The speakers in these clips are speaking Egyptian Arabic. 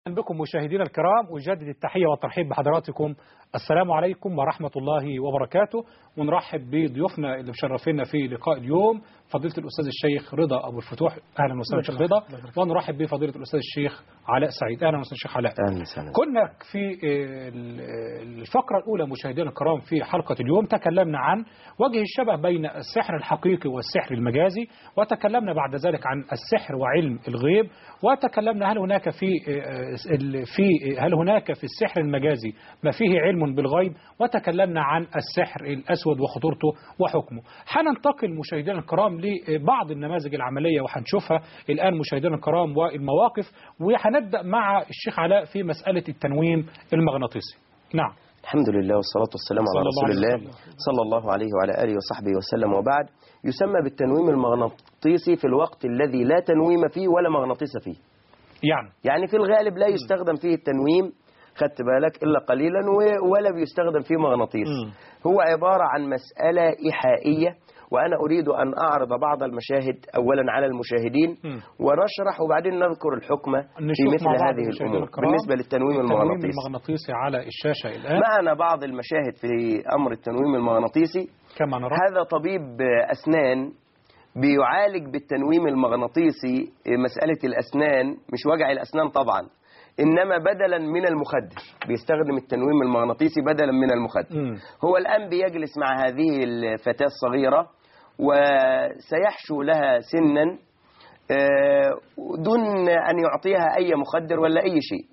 بكم مشاهدينا الكرام أجدد التحية والترحيب بحضراتكم السلام عليكم ورحمة الله وبركاته ونرحب بضيوفنا اللي مشرفينا في لقاء اليوم فضيلة الأستاذ الشيخ رضا أبو الفتوح أهلا وسهلا شيخ رضا ونرحب بفضيلة الأستاذ الشيخ علاء سعيد أهلا وسهلا شيخ علاء أهلا وسهلا كنا في الفقرة الأولى مشاهدينا الكرام في حلقة اليوم تكلمنا عن وجه الشبه بين السحر الحقيقي والسحر المجازي وتكلمنا بعد ذلك عن السحر وعلم الغيب وتكلمنا هل هناك في في هل هناك في السحر المجازي ما فيه علم بالغيب وتكلمنا عن السحر الأسود وخطورته وحكمه هننتقل مشاهدينا الكرام لبعض النماذج العملية وهنشوفها الآن مشاهدينا الكرام والمواقف وهنبدأ مع الشيخ علاء في مسألة التنويم المغناطيسي نعم الحمد لله والصلاة والسلام على رسول الله صلى الله عليه وعلى آله وصحبه وسلم وبعد يسمى بالتنويم المغناطيسي في الوقت الذي لا تنويم فيه ولا مغناطيس فيه يعني يعني في الغالب لا يستخدم فيه التنويم خدت بالك إلا قليلا ولا بيستخدم فيه مغناطيس هو عبارة عن مسألة إيحائية وأنا أريد أن أعرض بعض المشاهد أولا على المشاهدين ونشرح وبعدين نذكر الحكم في مثل هذه الأمور بالنسبة للتنويم المغناطيسي المغناطيسي على الشاشة الآن معنا بعض المشاهد في أمر التنويم المغناطيسي كما نرى هذا طبيب أسنان بيعالج بالتنويم المغناطيسي مسألة الأسنان مش وجع الأسنان طبعا إنما بدلا من المخدر بيستخدم التنويم المغناطيسي بدلا من المخدر مم. هو الآن بيجلس مع هذه الفتاة الصغيرة وسيحشو لها سنا آه، دون أن يعطيها أي مخدر ولا أي شيء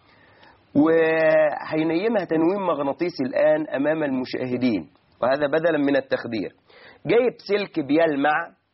وهينيمها تنويم مغناطيسي الآن أمام المشاهدين وهذا بدلا من التخدير جايب سلك بيلمع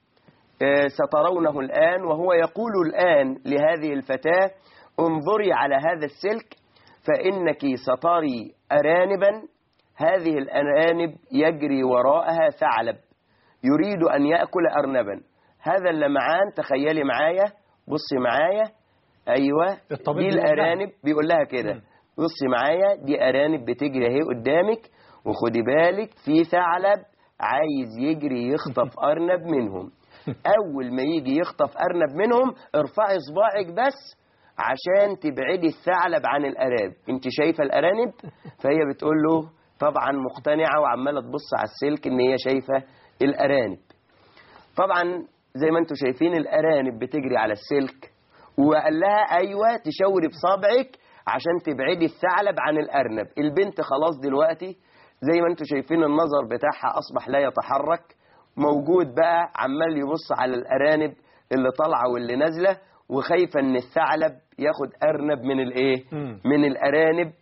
آه، سترونه الآن وهو يقول الآن لهذه الفتاة انظري على هذا السلك فإنك ستري أرانبا هذه الأرانب يجري وراءها ثعلب يريد أن يأكل أرنبا هذا اللمعان تخيلي معايا بصي معايا أيوة الطبيب دي بيقول لها. الأرانب بيقول لها كده بصي معايا دي أرانب بتجري اهي قدامك وخدي بالك في ثعلب عايز يجري يخطف أرنب منهم أول ما يجي يخطف أرنب منهم ارفعي صباعك بس عشان تبعدي الثعلب عن الأرانب انت شايفة الأرانب فهي بتقول له طبعا مقتنعة وعمالة تبص على السلك ان هي شايفة الأرانب طبعا زي ما انتم شايفين الأرانب بتجري على السلك وقال لها أيوة تشاوري بصابعك عشان تبعدي الثعلب عن الأرنب البنت خلاص دلوقتي زي ما انتم شايفين النظر بتاعها أصبح لا يتحرك موجود بقى عمال يبص على الأرانب اللي طالعة واللي نازلة وخايفة ان الثعلب ياخد أرنب من الايه مم. من الأرانب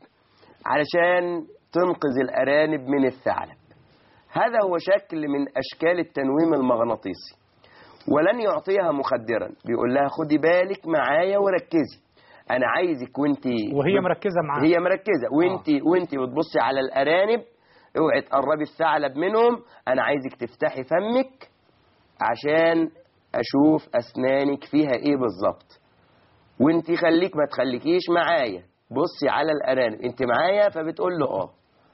علشان تنقذ الأرانب من الثعلب هذا هو شكل من أشكال التنويم المغناطيسي ولن يعطيها مخدرا بيقول لها خدي بالك معايا وركزي أنا عايزك وانتي وهي مركزة معاه هي مركزة وانتي وانتي بتبصي على الأرانب اوعي تقربي الثعلب منهم أنا عايزك تفتحي فمك عشان أشوف أسنانك فيها إيه بالظبط وانتي خليك ما تخليكيش معايا بصي على الأرانب انت معايا فبتقول له اه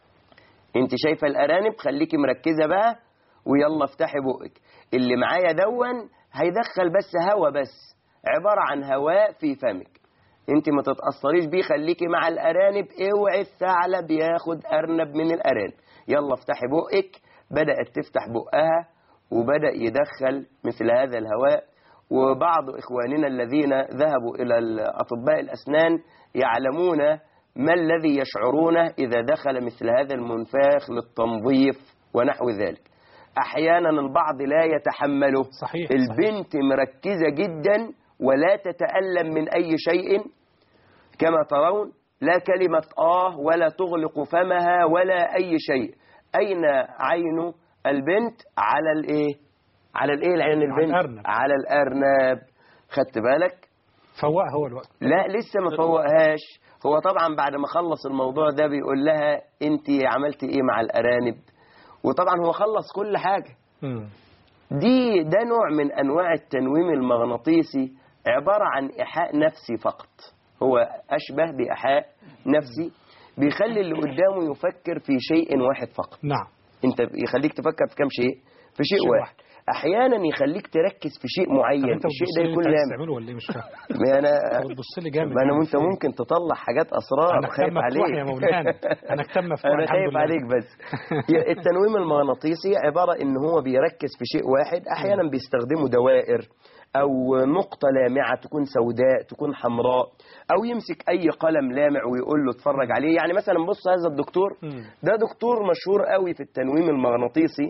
انت شايفه الارانب خليكي مركزه بقى ويلا افتحي بقك اللي معايا دون هيدخل بس هوا بس عباره عن هواء في فمك انت ما تتاثريش بيه خليكي مع الارانب اوعي الثعلب ياخد ارنب من الارانب يلا افتحي بقك بدات تفتح بقها وبدا يدخل مثل هذا الهواء وبعض اخواننا الذين ذهبوا الى اطباء الاسنان يعلمون ما الذي يشعرونه إذا دخل مثل هذا المنفاخ للتنظيف ونحو ذلك أحيانا البعض لا يتحمله صحيح البنت مركزة جدا ولا تتألم من أي شيء كما ترون لا كلمة آه ولا تغلق فمها ولا أي شيء أين عين البنت على الإيه على الإيه العين البنت الأرنب. على الأرنب خدت بالك فوق هو الوقت لا لسه ما فوقهاش هو طبعا بعد ما خلص الموضوع ده بيقول لها انت عملتي ايه مع الارانب وطبعا هو خلص كل حاجة مم. دي ده نوع من انواع التنويم المغناطيسي عبارة عن ايحاء نفسي فقط هو اشبه بايحاء نفسي بيخلي اللي قدامه يفكر في شيء واحد فقط نعم انت يخليك تفكر في كم شيء في شيء شيء واحد واحد. احيانا يخليك تركز في شيء طب معين انت الشيء بتبص ده لي يكون انت عايز لامع تعمله ولا ايه مش فاهم ما انا انت بتبص لي جامد ما انا يعني وانت في إيه؟ ممكن تطلع حاجات اسرار انا خايف كتاب مفتوح عليك يا مولانا انا كتاب مفتوح انا الحمد خايف لله. عليك بس يا- التنويم المغناطيسي عباره ان هو بيركز في شيء واحد احيانا بيستخدموا دوائر او نقطه لامعه تكون سوداء تكون حمراء او يمسك اي قلم لامع ويقول له اتفرج عليه يعني مثلا بص هذا الدكتور مم. ده دكتور مشهور قوي في التنويم المغناطيسي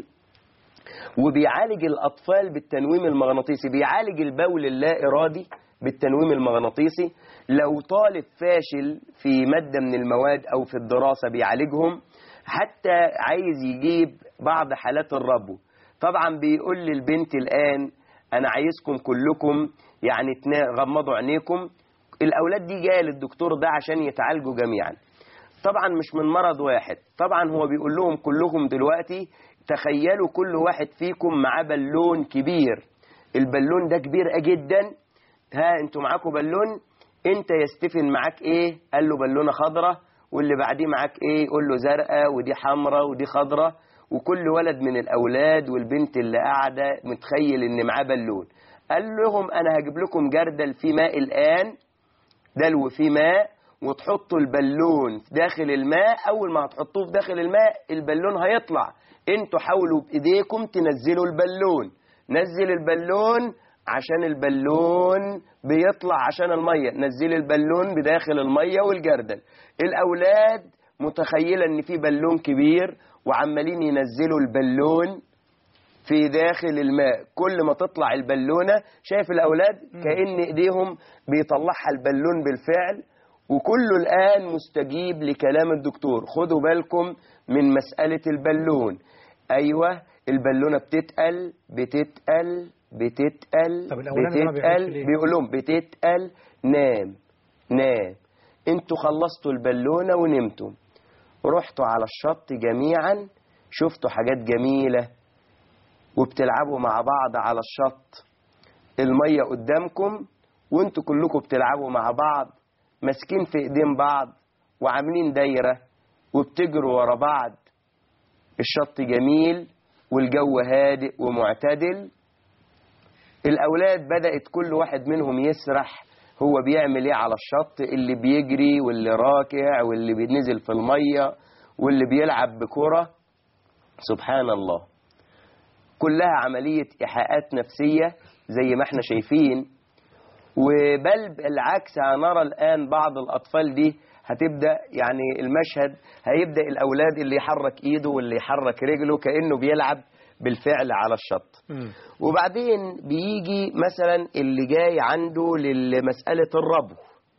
وبيعالج الأطفال بالتنويم المغناطيسي بيعالج البول اللا إرادي بالتنويم المغناطيسي لو طالب فاشل في مادة من المواد أو في الدراسة بيعالجهم حتى عايز يجيب بعض حالات الربو طبعا بيقول للبنت الآن أنا عايزكم كلكم يعني تنا- غمضوا عينيكم الأولاد دي جاية للدكتور ده عشان يتعالجوا جميعا طبعا مش من مرض واحد طبعا هو بيقول لهم كلكم دلوقتي تخيلوا كل واحد فيكم معاه بالون كبير البالون ده كبير جدا ها انتوا معاكم بالون انت يستفن معاك ايه قال له بالونه خضراء واللي بعديه معاك ايه يقول له زرقاء ودي حمراء ودي خضراء وكل ولد من الاولاد والبنت اللي قاعده متخيل ان معاه بالون قال لهم انا هجيب لكم جردل في ماء الان دلو فيه ماء وتحطوا البالون في داخل الماء اول ما هتحطوه في داخل الماء البالون هيطلع انتوا حاولوا بايديكم تنزلوا البالون نزل البالون عشان البالون بيطلع عشان الميه نزل البالون بداخل الميه والجردل الاولاد متخيله ان في بالون كبير وعمالين ينزلوا البالون في داخل الماء كل ما تطلع البالونة شايف الأولاد كأن إيديهم بيطلعها البالون بالفعل وكله الآن مستجيب لكلام الدكتور خدوا بالكم من مسألة البالون أيوة البالونة بتتقل بتتقل بتتقل طب الأولاني ده ما بيعملش بتتقل ليه؟ بيقول لهم بتتقل نام نام انتوا خلصتوا البالونة ونمتوا رحتوا على الشط جميعا شفتوا حاجات جميلة وبتلعبوا مع بعض على الشط المية قدامكم وانتوا كلكم بتلعبوا مع بعض ماسكين في ايدين بعض وعاملين دايرة وبتجروا ورا بعض الشط جميل والجو هادئ ومعتدل الأولاد بدأت كل واحد منهم يسرح هو بيعمل ايه على الشط اللي بيجري واللي راكع واللي بينزل في المية واللي بيلعب بكرة سبحان الله كلها عملية إيحاءات نفسية زي ما احنا شايفين وبل بالعكس هنرى الآن بعض الأطفال دي هتبدأ يعني المشهد هيبدأ الأولاد اللي يحرك إيده واللي يحرك رجله كأنه بيلعب بالفعل على الشط مم. وبعدين بيجي مثلا اللي جاي عنده لمسألة الربو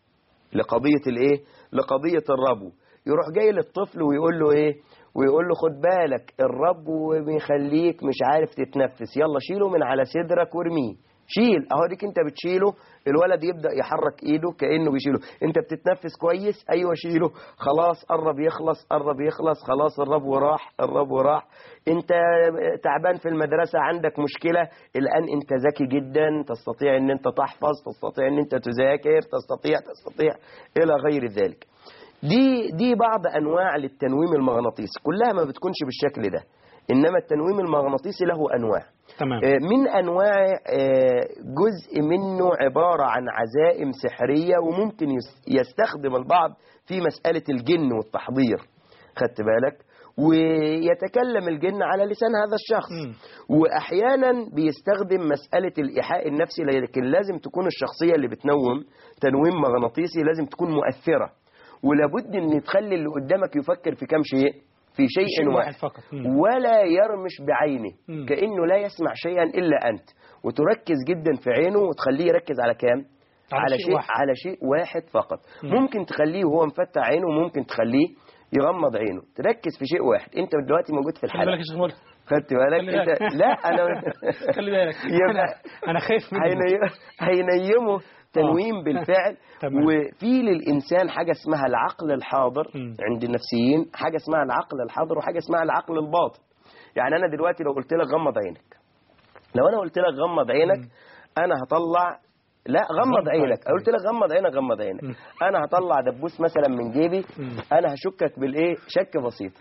لقضية الايه لقضية الربو يروح جاي للطفل ويقول له ايه ويقول له خد بالك الربو بيخليك مش عارف تتنفس يلا شيله من على صدرك وارميه شيل اهو ديك انت بتشيله الولد يبدا يحرك ايده كانه بيشيله انت بتتنفس كويس ايوه شيله خلاص قرب يخلص قرب يخلص خلاص الربو راح الربو راح انت تعبان في المدرسه عندك مشكله الان انت ذكي جدا تستطيع ان انت تحفظ تستطيع ان انت تذاكر تستطيع تستطيع الى غير ذلك دي دي بعض انواع للتنويم المغناطيسي كلها ما بتكونش بالشكل ده انما التنويم المغناطيسي له انواع تمام آه، من انواع آه، جزء منه عباره عن عزائم سحريه وممكن يس- يستخدم البعض في مساله الجن والتحضير خدت بالك ويتكلم الجن على لسان هذا الشخص مم. واحيانا بيستخدم مساله الايحاء النفسي لكن لازم تكون الشخصيه اللي بتنوم تنويم مغناطيسي لازم تكون مؤثره ولابد ان تخلي اللي قدامك يفكر في كم شيء في شيء, شيء واحد واحد فقط. مم. ولا يرمش بعينه مم. كانه لا يسمع شيئا الا انت وتركز جدا في عينه وتخليه يركز على كام على على شيء شيء واحد. على شيء واحد فقط مم. ممكن تخليه وهو مفتح عينه وممكن تخليه يغمض عينه تركز في شيء واحد انت دلوقتي موجود في خلي بالك الحلقه يا شيخ مولى خدت بالك خلي انت بالك. لا انا خلي بالك يبقى انا انا خايف منه هيني- هينيمه تنويم بالفعل تمام. وفي للإنسان حاجة اسمها العقل الحاضر مم. عند النفسيين حاجة اسمها العقل الحاضر وحاجة اسمها العقل الباطن يعني أنا دلوقتي لو قلت لك غمض عينك لو أنا قلت لك غمض عينك مم. أنا هطلع لا غمض غمض عينك عينك. قلت لك غمض عينك غمض عينك مم. أنا هطلع دبوس مثلا من جيبي مم. أنا هشكك بالإيه شك بسيط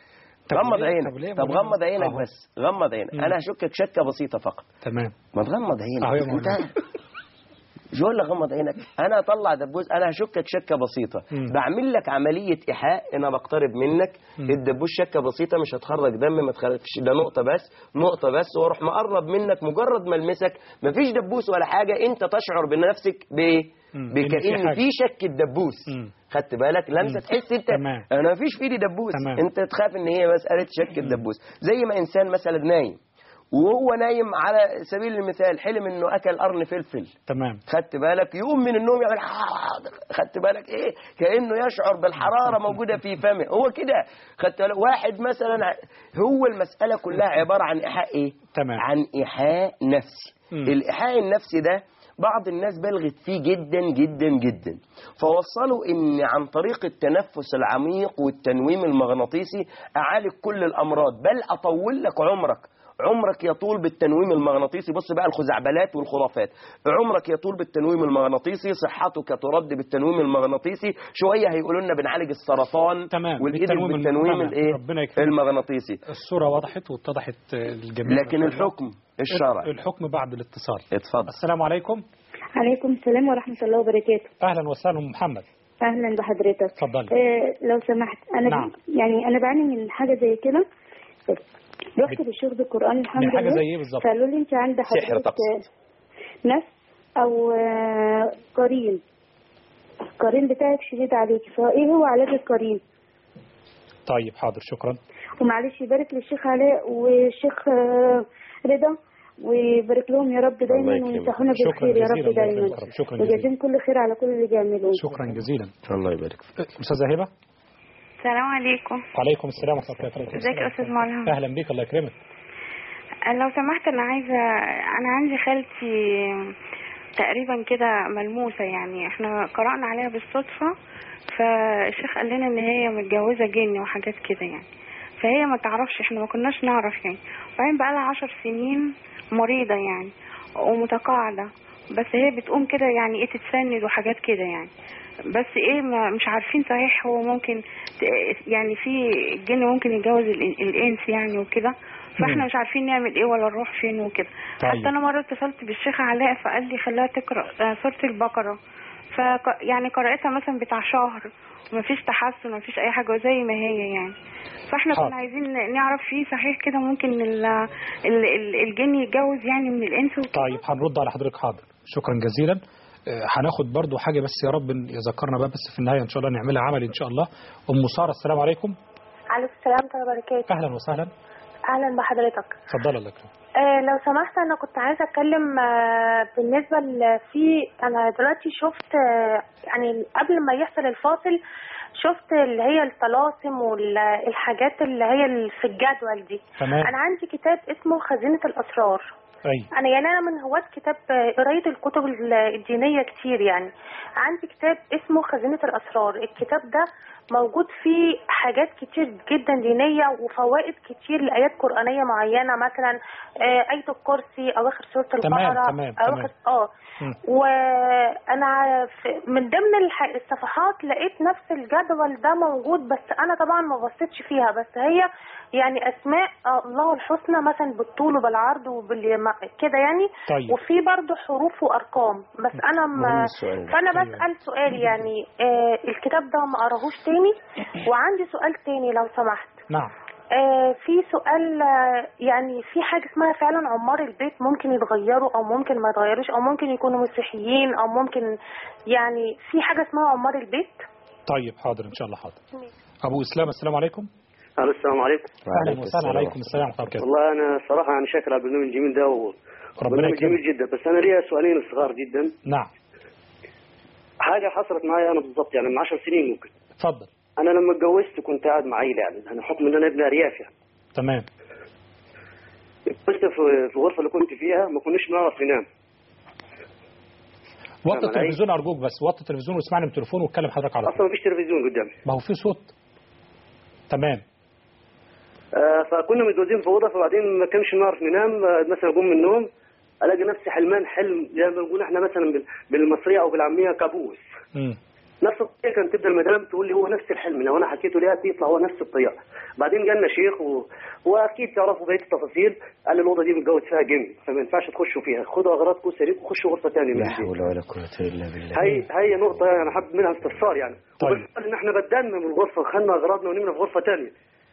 طب غمض ليه؟ عينك طب ليه؟ طب ما غمض ليه؟ عينك أهو. بس غمض عينك مم. انا هشكك شكه بسيطه فقط تمام ما تغمض أهو عينك يا انت مولانا. جو ولا غمض عينك انا اطلع دبوس انا هشكك شكه بسيطه مم. بعمل لك عمليه ايحاء انا بقترب منك مم. الدبوس شكه بسيطه مش هتخرج دم ما تخرجش ده نقطه بس نقطه بس واروح مقرب منك مجرد ما المسك مفيش دبوس ولا حاجه انت تشعر بنفسك بايه مم. إن بكأن في حاجة. في شك الدبوس مم. خدت بالك لمسه مم. تحس انت تمام. انا مفيش في ايدي دبوس تمام. انت تخاف ان هي مساله شك الدبوس زي ما انسان مثلا نايم وهو نايم على سبيل المثال حلم انه اكل قرن فلفل تمام خدت بالك يقوم من النوم يعمل خدت بالك ايه كانه يشعر بالحراره موجوده في فمه هو كده خدت بالك واحد مثلا ع- هو المساله كلها عباره عن ايحاء ايه تمام. عن ايحاء نفسي مم. الايحاء النفسي ده بعض الناس بلغت فيه جدا جدا جدا فوصلوا ان عن طريق التنفس العميق والتنويم المغناطيسي اعالج كل الامراض بل اطول لك عمرك عمرك يطول بالتنويم المغناطيسي بص بقى الخزعبلات والخرافات عمرك يطول بالتنويم المغناطيسي صحتك ترد بالتنويم المغناطيسي شويه هيقولوا لنا بنعالج السرطان تمام. والايدز بالتنويم الم- بالتنويم تمام. الايه ربنا يكرمك. المغناطيسي الصورة وضحت واتضحت الجميع لكن الحكم الشرعي الحكم بعد الاتصال اتفضل السلام عليكم عليكم السلام ورحمة الله وبركاته أهلا وسهلا أم محمد أهلا بحضرتك اتفضلي. آه لو سمحت أنا نعم. يعني أنا بعاني من حاجة زي كده رحت بت- للشيخ بالقرآن الحمد من لله حاجة زي إيه بالظبط؟ فقالوا لي أنت عند سحر حضرتك تقصد. آه، نفس أو آه، قرين القرين بتاعك شديد عليكي فإيه هو علاج القرين؟ طيب حاضر شكرا ومعلش يبارك للشيخ علاء والشيخ آه، رضا ويبارك لهم يا رب الله دايما يكرمك. ويمسحونا شكرا بالخير يا جزيلا رب الله دايما يكرمك. شكرا جزيلا وجزاهم كل خير على كل اللي بيعملوه شكرا جزيلا الله يبارك فيك أستاذة هبة السلام عليكم وعليكم السلام ورحمة الله وبركاته ازيك يا استاذ ملهم أهلا بك الله يكرمك لو سمحت انا عايزه انا عندي خالتي تقريبا كده ملموسه يعني احنا قرانا عليها بالصدفه فالشيخ قال لنا ان هي متجوزه جن وحاجات كده يعني فهي ما تعرفش احنا ما كناش نعرف يعني وبعدين بقى لها عشر سنين مريضه يعني ومتقاعده بس هي بتقوم كده يعني ايه تتسند وحاجات كده يعني بس ايه ما مش عارفين صحيح هو ممكن ت- يعني في الجن ممكن يتجوز الإن- الانس يعني وكده مم. فاحنا مش عارفين نعمل ايه ولا نروح فين وكده طيب. حتى انا مره اتصلت بالشيخ علاء فقال لي خليها تقرا آه، سوره البقره ف يعني قراتها مثلا بتاع شهر ومفيش تحسن ومفيش اي حاجه زي ما هي يعني فاحنا حاضر. كنا عايزين نعرف فيه صحيح كده ممكن ال ال ال الجن يتجوز يعني من الانس وكده طيب هنرد على حضرتك حاضر شكرا جزيلا آه، هناخد برضو حاجة بس يا رب يذكرنا بقى بس في النهاية إن شاء الله نعملها عملي إن شاء الله أم سارة السلام عليكم عليكم السلام ورحمة الله وبركاته أهلا وسهلا أهلا بحضرتك اتفضل الله يكرمك آه لو سمحت أنا كنت عايزة أتكلم آه بالنسبة ل- في أنا دلوقتي شفت آه يعني قبل ما يحصل الفاصل شفت اللي هي الطلاسم والحاجات اللي هي اللي في الجدول دي تمام أنا عندي كتاب اسمه خزينة الأسرار أي انا يعني انا من هواة كتاب آه، قرايه الكتب ال- الدينيه كتير يعني عندي كتاب اسمه خزينه الاسرار الكتاب ده موجود فيه حاجات كتير جدا دينيه وفوائد كتير لايات قرانيه معينه مثلا آه، ايه الكرسي اواخر سوره تمام، البقره تمام، اواخر اه مم. وانا في- من ضمن الح- الصفحات لقيت نفس الجدول ده موجود بس انا طبعا ما بصيتش فيها بس هي يعني اسماء الله الحسنى مثلا بالطول وبالعرض وبال كده يعني طيب. وفي برضه حروف وارقام بس انا مهم ما السؤال ده. فانا طيب. بسال سؤال يعني آه الكتاب ده ما قراهوش تاني وعندي سؤال تاني لو سمحت نعم آه في سؤال آه، يعني في حاجة اسمها فعلا عمار البيت ممكن يتغيروا أو ممكن ما يتغيروش أو ممكن يكونوا مسيحيين أو ممكن يعني في حاجة اسمها عمار البيت طيب حاضر إن شاء الله حاضر أبو إسلام السلام عليكم الو السلام عليكم أهلا وسهلا عليكم السلام ورحمة الله وبركاته والله انا صراحه يعني شاكر على البرنامج الجميل ده ربنا وبرنامج جميل يكرمك جدا بس انا ليا سؤالين صغار جدا نعم حاجه حصلت معايا انا بالضبط يعني من 10 سنين ممكن اتفضل انا لما اتجوزت كنت قاعد مع عيله يعني انا حكم ان انا ابن ارياف يعني تمام اتجوزت في في الغرفه اللي كنت فيها ما كناش بنعرف ننام وطي نعم، علي. التلفزيون أرجوك بس وطي التلفزيون واسمعني من التليفون واتكلم حضرتك على طول اصلا ما فيش تلفزيون قدامي ما هو في صوت تمام آه فكنا متجوزين في اوضه فبعدين ما كانش نعرف ننام آه مثلا اقوم من النوم الاقي نفسي حلمان حلم زي ما بنقول احنا مثلا بال- بالمصريه او بالعاميه كابوس مم. نفس الطريقه كانت تبدا المدام تقول لي هو نفس الحلم لو انا حكيته ليها يطلع هو نفس الطريقه بعدين جالنا شيخ و... واكيد تعرفوا بقيه التفاصيل قال لي الاوضه دي متجوز فيها جن فما ينفعش تخشوا فيها خدوا اغراضكم سريكم وخشوا غرفه ثانيه من لا البيت حول ولا قوة إلا بالله هي هي نقطة أنا حابب منها استفسار يعني طيب. وبالفعل إن إحنا بدلنا من الغرفة خدنا أغراضنا ونمنا في غرفة تانية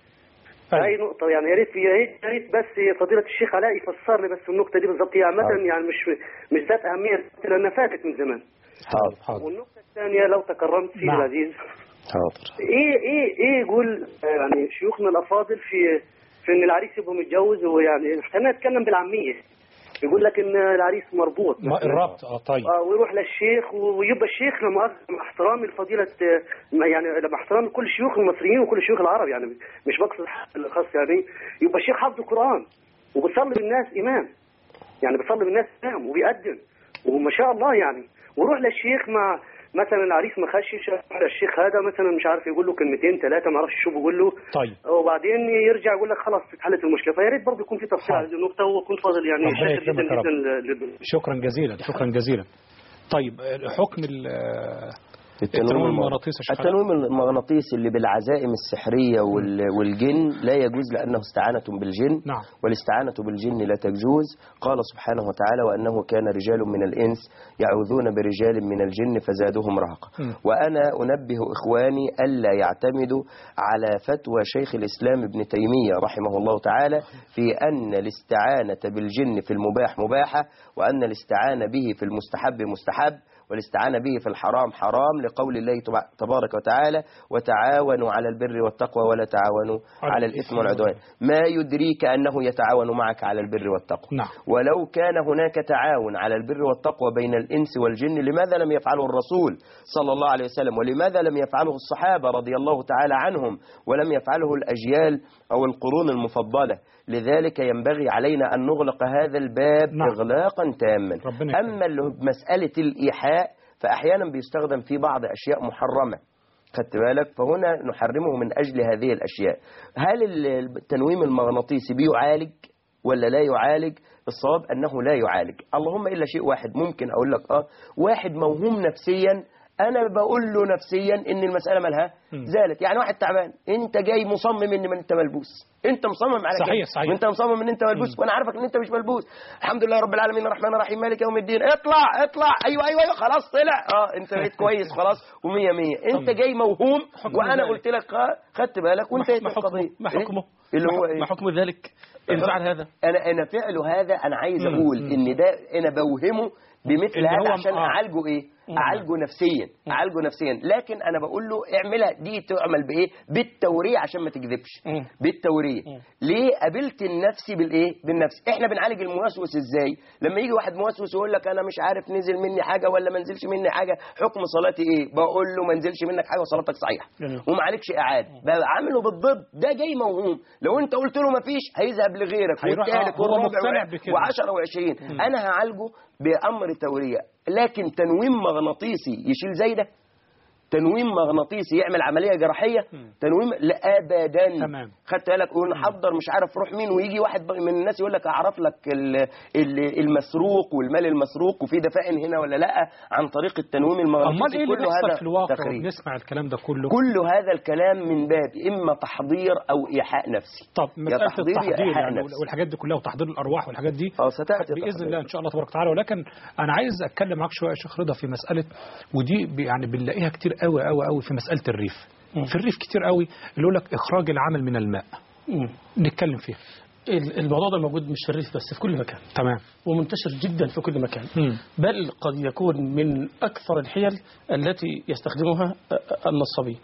طيب. هي نقطة يعني يا ريت يا ريت يا ريت بس فضيلة الشيخ علاء يفسر لي بس النقطة دي بالظبط هي عامة حاضر. يعني مش مش ذات أهمية لأنها فاتت من زمان حاضر حاضر والنقطة الثانية لو تكرمت سيدي نعم. العزيز حاضر إيه إيه إيه يقول آه، يعني شيوخنا الأفاضل في في إن العريس يبقى متجوز ويعني خلينا نتكلم بالعامية يقول لك إن العريس مربوط ما الربط اه طيب آه، ويروح للشيخ ويبقى الشيخ لما مع احترامي لفضيلة آه، ما يعني مع احترامي لكل الشيوخ المصريين وكل الشيوخ العرب يعني مش بقصد الخاص يعني يبقى الشيخ حافظ القرآن وبيصلي بالناس إمام يعني بيصلي بالناس إمام وبيقدم وما شاء الله يعني ويروح للشيخ مع مثلا العريس ما خشش يروح للشيخ هذا مثلا مش عارف يقول له كلمتين ثلاثة ما اعرفش شو بيقول له طيب وبعدين يرجع يقول لك خلاص اتحلت المشكلة فيا ريت برضه يكون في تفصيل على هذه النقطة وكنت فاضل يعني ربنا شاكر يكرمك جدا يا رب. جدا لل- شكرا جزيلا شكرا جزيلا طيب آه، حكم ال- آه، التنويم التنويم المغناطيسي يا شيخ علاء. التنويم المغناطيسي اللي بالعزائم السحرية وال- والجن لا يجوز لأنه استعانة بالجن نعم. والاستعانة بالجن لا تجوز قال سبحانه وتعالى وأنه كان رجال من الإنس يعوذون برجال من الجن فزادهم رهقا مم. وأنا أنبه إخواني ألا يعتمدوا على فتوى شيخ الإسلام ابن تيمية رحمه الله تعالى في أن الاستعانة بالجن في المباح مباحة وأن الاستعانة به في المستحب مستحب والاستعانة به في الحرام حرام لقول الله تبع- تبارك وتعالى وتعاونوا على البر والتقوى ولا تعاونوا على على الإثم والعدوان ما يدريك أنه يتعاون معك على البر والتقوى نعم. ولو كان هناك تعاون على البر والتقوى بين الإنس والجن لماذا لم يفعله الرسول صلى الله عليه وسلم ولماذا لم يفعله الصحابة رضي الله تعالى عنهم ولم يفعله الأجيال أو القرون المفضلة لذلك ينبغي علينا أن نغلق هذا الباب نعم. إغلاقا تاما ربنا يكرمك. أما اللي هو مسألة الإيحاء فأحيانا بيستخدم في بعض أشياء محرمة خدت بالك فهنا نحرمه من أجل هذه الأشياء هل ال- التنويم المغناطيسي بيعالج ولا لا يعالج الصواب أنه لا يعالج اللهم إلا شيء واحد ممكن أقول لك آه واحد موهوم نفسيا أنا بقول له نفسيا إن المسألة مالها مم. زالت يعني واحد تعبان أنت جاي مصمم إن من أنت ملبوس أنت مصمم على صحيح، كده. صحيح. وأنت مصمم إن أنت ملبوس وأنا عارفك إن أنت مش ملبوس الحمد لله رب العالمين الرحمن الرحيم مالك يوم الدين اطلع اطلع أيوه أيوه أيوه خلاص طلع أه أنت بقيت كويس خلاص ومية مية أنت طب. جاي موهوم حكم وأنا ذلك. قلت لك آه، خدت بالك وانتهت ما حكمه القضية ما إيه؟ حكمه اللي ما هو حك- إيه؟ ما حكم ذلك إن فعل هذا انا انا فعله هذا انا عايز مم. اقول مم. ان ده انا بوهمه بمثل إن هذا هو- عشان آه. اعالجه ايه اعالجه نفسيا اعالجه نفسيا لكن انا بقول له اعملها دي تعمل بايه بالتوريه عشان ما تكذبش مم. بالتوريه مم. ليه قابلت النفس بالايه بالنفس احنا بنعالج الموسوس ازاي لما يجي واحد موسوس يقول لك انا مش عارف نزل مني حاجه ولا ما نزلش مني حاجه حكم صلاتي ايه بقول له ما نزلش منك حاجه وصلاتك صحيحه جميل. وما عليكش اعاده بعمله بالضد ده جاي موهوم لو انت قلت له ما فيش هيذهب لغيرك هيروح- والثالث آه، هو والرابع مقتنع وع- بكده. وعشرة وعشرين انا هعالجه بامر توريه لكن تنويم مغناطيسي يشيل زي ده تنويم مغناطيسي يعمل عمليه جراحيه تنويم لا ابدا تمام. خدت بالك ونحضر مش عارف روح مين ويجي واحد من الناس يقول لك اعرف لك ال- ال- المسروق والمال المسروق وفي دفائن هنا ولا لا عن طريق التنويم المغناطيسي امال ايه اللي كله بيحصل هذا في الواقع تخريب. وبنسمع الكلام ده كله كل هذا الكلام من باب اما تحضير او ايحاء نفسي طب يا مساله تحضير يا التحضير إيحاء يعني نفسي. والحاجات دي كلها وتحضير الارواح والحاجات دي اه ستاتي باذن التحضير. الله ان شاء الله تبارك وتعالى ولكن انا عايز اتكلم معاك شويه يا شيخ رضا في مساله ودي ب- يعني بنلاقيها كتير قوي قوي قوي في مساله الريف في الريف كتير قوي اللي يقول لك اخراج العمل من الماء مم. نتكلم فيها ال- الموضوع ده موجود مش في الريف بس في كل مكان تمام ومنتشر جدا في كل مكان مم. بل قد يكون من أكثر الحيل التي يستخدمها النصابين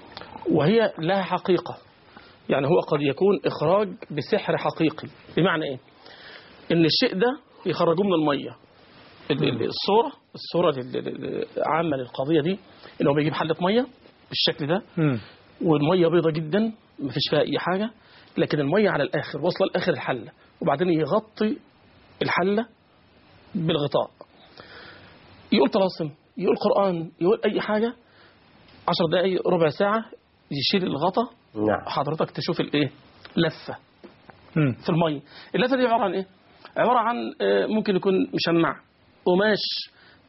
وهي لها حقيقة يعني هو قد يكون إخراج بسحر حقيقي بمعنى إيه؟ إن الشيء ده يخرجوه من المية ال- ال- الصورة الصورة ال- ال- العامة للقضية دي إن هو بيجيب حلة مية بالشكل ده مم. والمية بيضة جدا مفيش فيها أي حاجة لكن المية على الآخر واصلة لآخر الحلة وبعدين يغطي الحلة بالغطاء يقول طلاسم يقول قرآن يقول أي حاجة عشر دقايق ربع ساعة يشيل الغطا نعم حضرتك تشوف الإيه لفة مم. في المية اللفة دي عبارة عن إيه عبارة عن آه، ممكن يكون مشمع قماش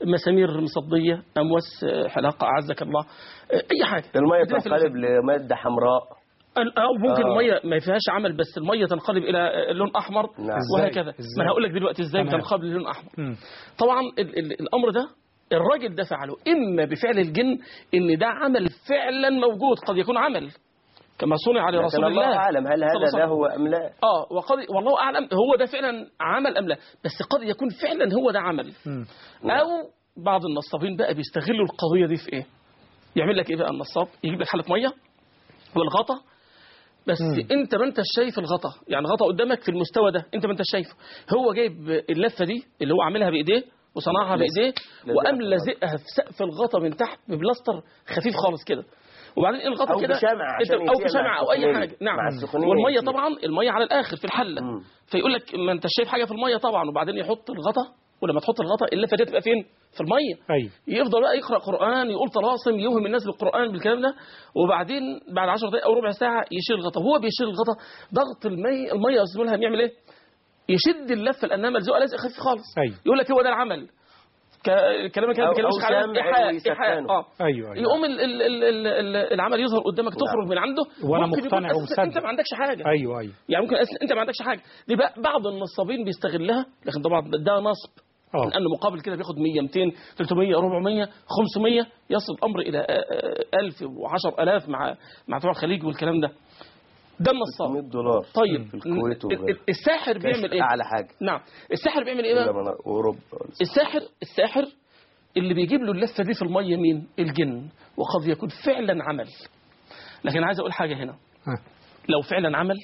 مسامير مصديه امواس آه، حلاقه اعزك الله آه، اي حاجه المية ادينا في تنقلب لمادة حمراء ال- او ممكن آه. الميه ما فيهاش عمل بس الميه تنقلب الى آه، لون احمر نعم. وهكذا إزاي؟ ما انا هقول لك دلوقتي ازاي تمام. بتنقلب للون احمر مم. طبعا ال ال الامر ده الراجل ده فعله اما بفعل الجن ان ده عمل فعلا موجود قد يكون عمل كما صنع لكن لرسول الله الله أعلم هل صلى الله هذا عليه له أم لا اه وقد والله اعلم هو ده فعلا عمل ام لا بس قد يكون فعلا هو ده عمل مم. او بعض النصابين بقى بيستغلوا القضيه دي في ايه يعمل لك ايه بقى النصاب يجيب لك حله ميه والغطا بس مم. انت ما انت شايف الغطا يعني غطا قدامك في المستوى ده انت ما انت شايفه هو جايب اللفه دي اللي هو عاملها بايديه وصنعها لازق- بايديه لازقها وقام في الغطا. لازقها في سقف الغطا من تحت ببلاستر خفيف خالص كده وبعدين الغطا أو كده بشمع انت- عشان او يسير مع بشمع او اي السخونية. حاجه نعم مع السخونية والميه يسير. طبعا الميه على الاخر في الحله مم. فيقول لك ما انت شايف حاجه في الميه طبعا وبعدين يحط الغطا ولما تحط الغطا اللفه دي تبقى فين في الميه ايوه يفضل بقى يقرا قران يقول طلاسم يوهم الناس بالقران بالكلام ده وبعدين بعد 10 دقائق او ربع ساعه يشيل الغطا وهو بيشيل الغطا ضغط المي الميه يا استاذ ملهم يعمل ايه؟ يشد اللفه لانها ملزوقه لازق خفيف خالص أيوة. يقول لك هو ده العمل ك- كلامك كان أو- بيكلمش أو على سمع ايحاء ويسخنه. ايحاء اه ايوه ايوه يقوم ال ال ال ال ال العمل يظهر قدامك تخرج من عنده وأنا ممكن يكون مقتنع أساساً انت ومصدق. ما عندكش حاجه ايوه ايوه يعني ممكن أساساً انت ما عندكش حاجه دي بقى بعض النصابين بيستغلها لكن طبعا ده نصب اه لأنه مقابل كده بياخد 100 200 300 400 500 يصل الأمر إلى آه، آه، 1000 و10000 مع مع بتوع الخليج والكلام ده ده النصاب 100 دولار طيب في الكويت ال- ال- وغيرها. الساحر بيعمل ايه؟ أعلى حاجة نعم الساحر بيعمل ايه إلا بقى؟ من أوروبا الساحر الساحر اللي بيجيب له اللفه دي في الميه مين؟ الجن وقد يكون فعلا عمل لكن عايز اقول حاجه هنا ها. لو فعلا عمل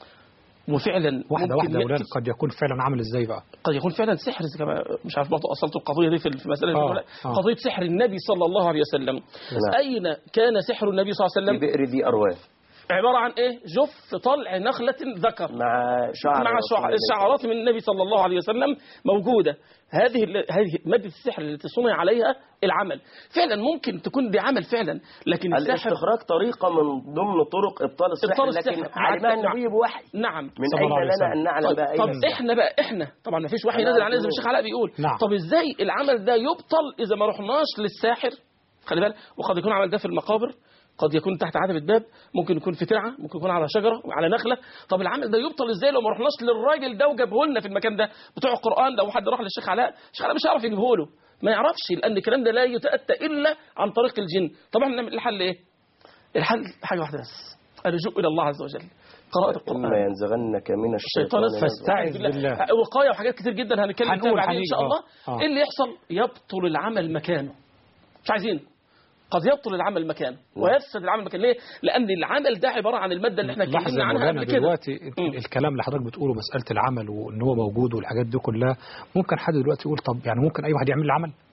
وفعلا واحده ممكن واحده يا يأتي- ولاد قد يكون فعلا عامل ازاي بقى قد يكون فعلا سحر زي كما مش عارف برضه اصلت القضيه دي في في المساله آه، ولا لا. آه. قضيه سحر النبي صلى الله عليه وسلم نعم. اين كان سحر النبي صلى الله في عليه وسلم بئر ذي أروان عباره عن ايه جف طلع نخله ذكر مع شعر مع رسول شع- الله. شعرات من النبي صلى الله عليه وسلم موجوده هذه ال- هذه ماده السحر التي صنع عليها العمل فعلا ممكن تكون دي عمل فعلا لكن السحر الاستخراج طريقة من ضمن طرق إبطال السحر إبطال لكن السحر. علمها نعم. النبي بوحي نعم من صلى أين الله عليه لنا وسلم. أن نعلم طيب, بقى أين طب السحر؟ احنا بقى احنا طبعا ما فيش وحي أنا نازل علينا زي ما أقول- الشيخ علاء بيقول نعم. طب ازاي العمل ده يبطل اذا ما رحناش للساحر خلي بالك وقد يكون العمل ده في المقابر قد يكون تحت عتبة باب ممكن يكون في ترعة ممكن يكون على شجرة على نخلة طب العمل ده يبطل ازاي لو ما رحناش للراجل ده وجابه لنا في المكان ده بتوع القرآن لو حد راح للشيخ علاء الشيخ علاء مش هيعرف يجيبه له ما يعرفش لان الكلام ده لا يتأتى الا عن طريق الجن طبعا نعمل الحل ايه الحل حاجة واحدة بس اللجوء الى الله عز وجل قراءة إما القرآن ينزغنك من الشيطان الشيطان نزغ. فاستعذ بالله. وقايه وحاجات كتير جدا هنتكلم فيها هنقول بعدين ان هنيجي، شاء آه. الله آه. ايه اللي يحصل يبطل العمل مكانه مش عايزين قد يبطل العمل مكانه ويفسد العمل مكانه ليه؟ لان العمل ده عباره عن الماده اللي احنا لحظة اتكلمنا يا عنها مولانا قبل كده دلوقتي مم. الكلام اللي حضرتك بتقوله مسألة العمل وإن هو موجود والحاجات دي كلها ممكن حد دلوقتي يقول طب يعني ممكن أي واحد يعمل لي عمل؟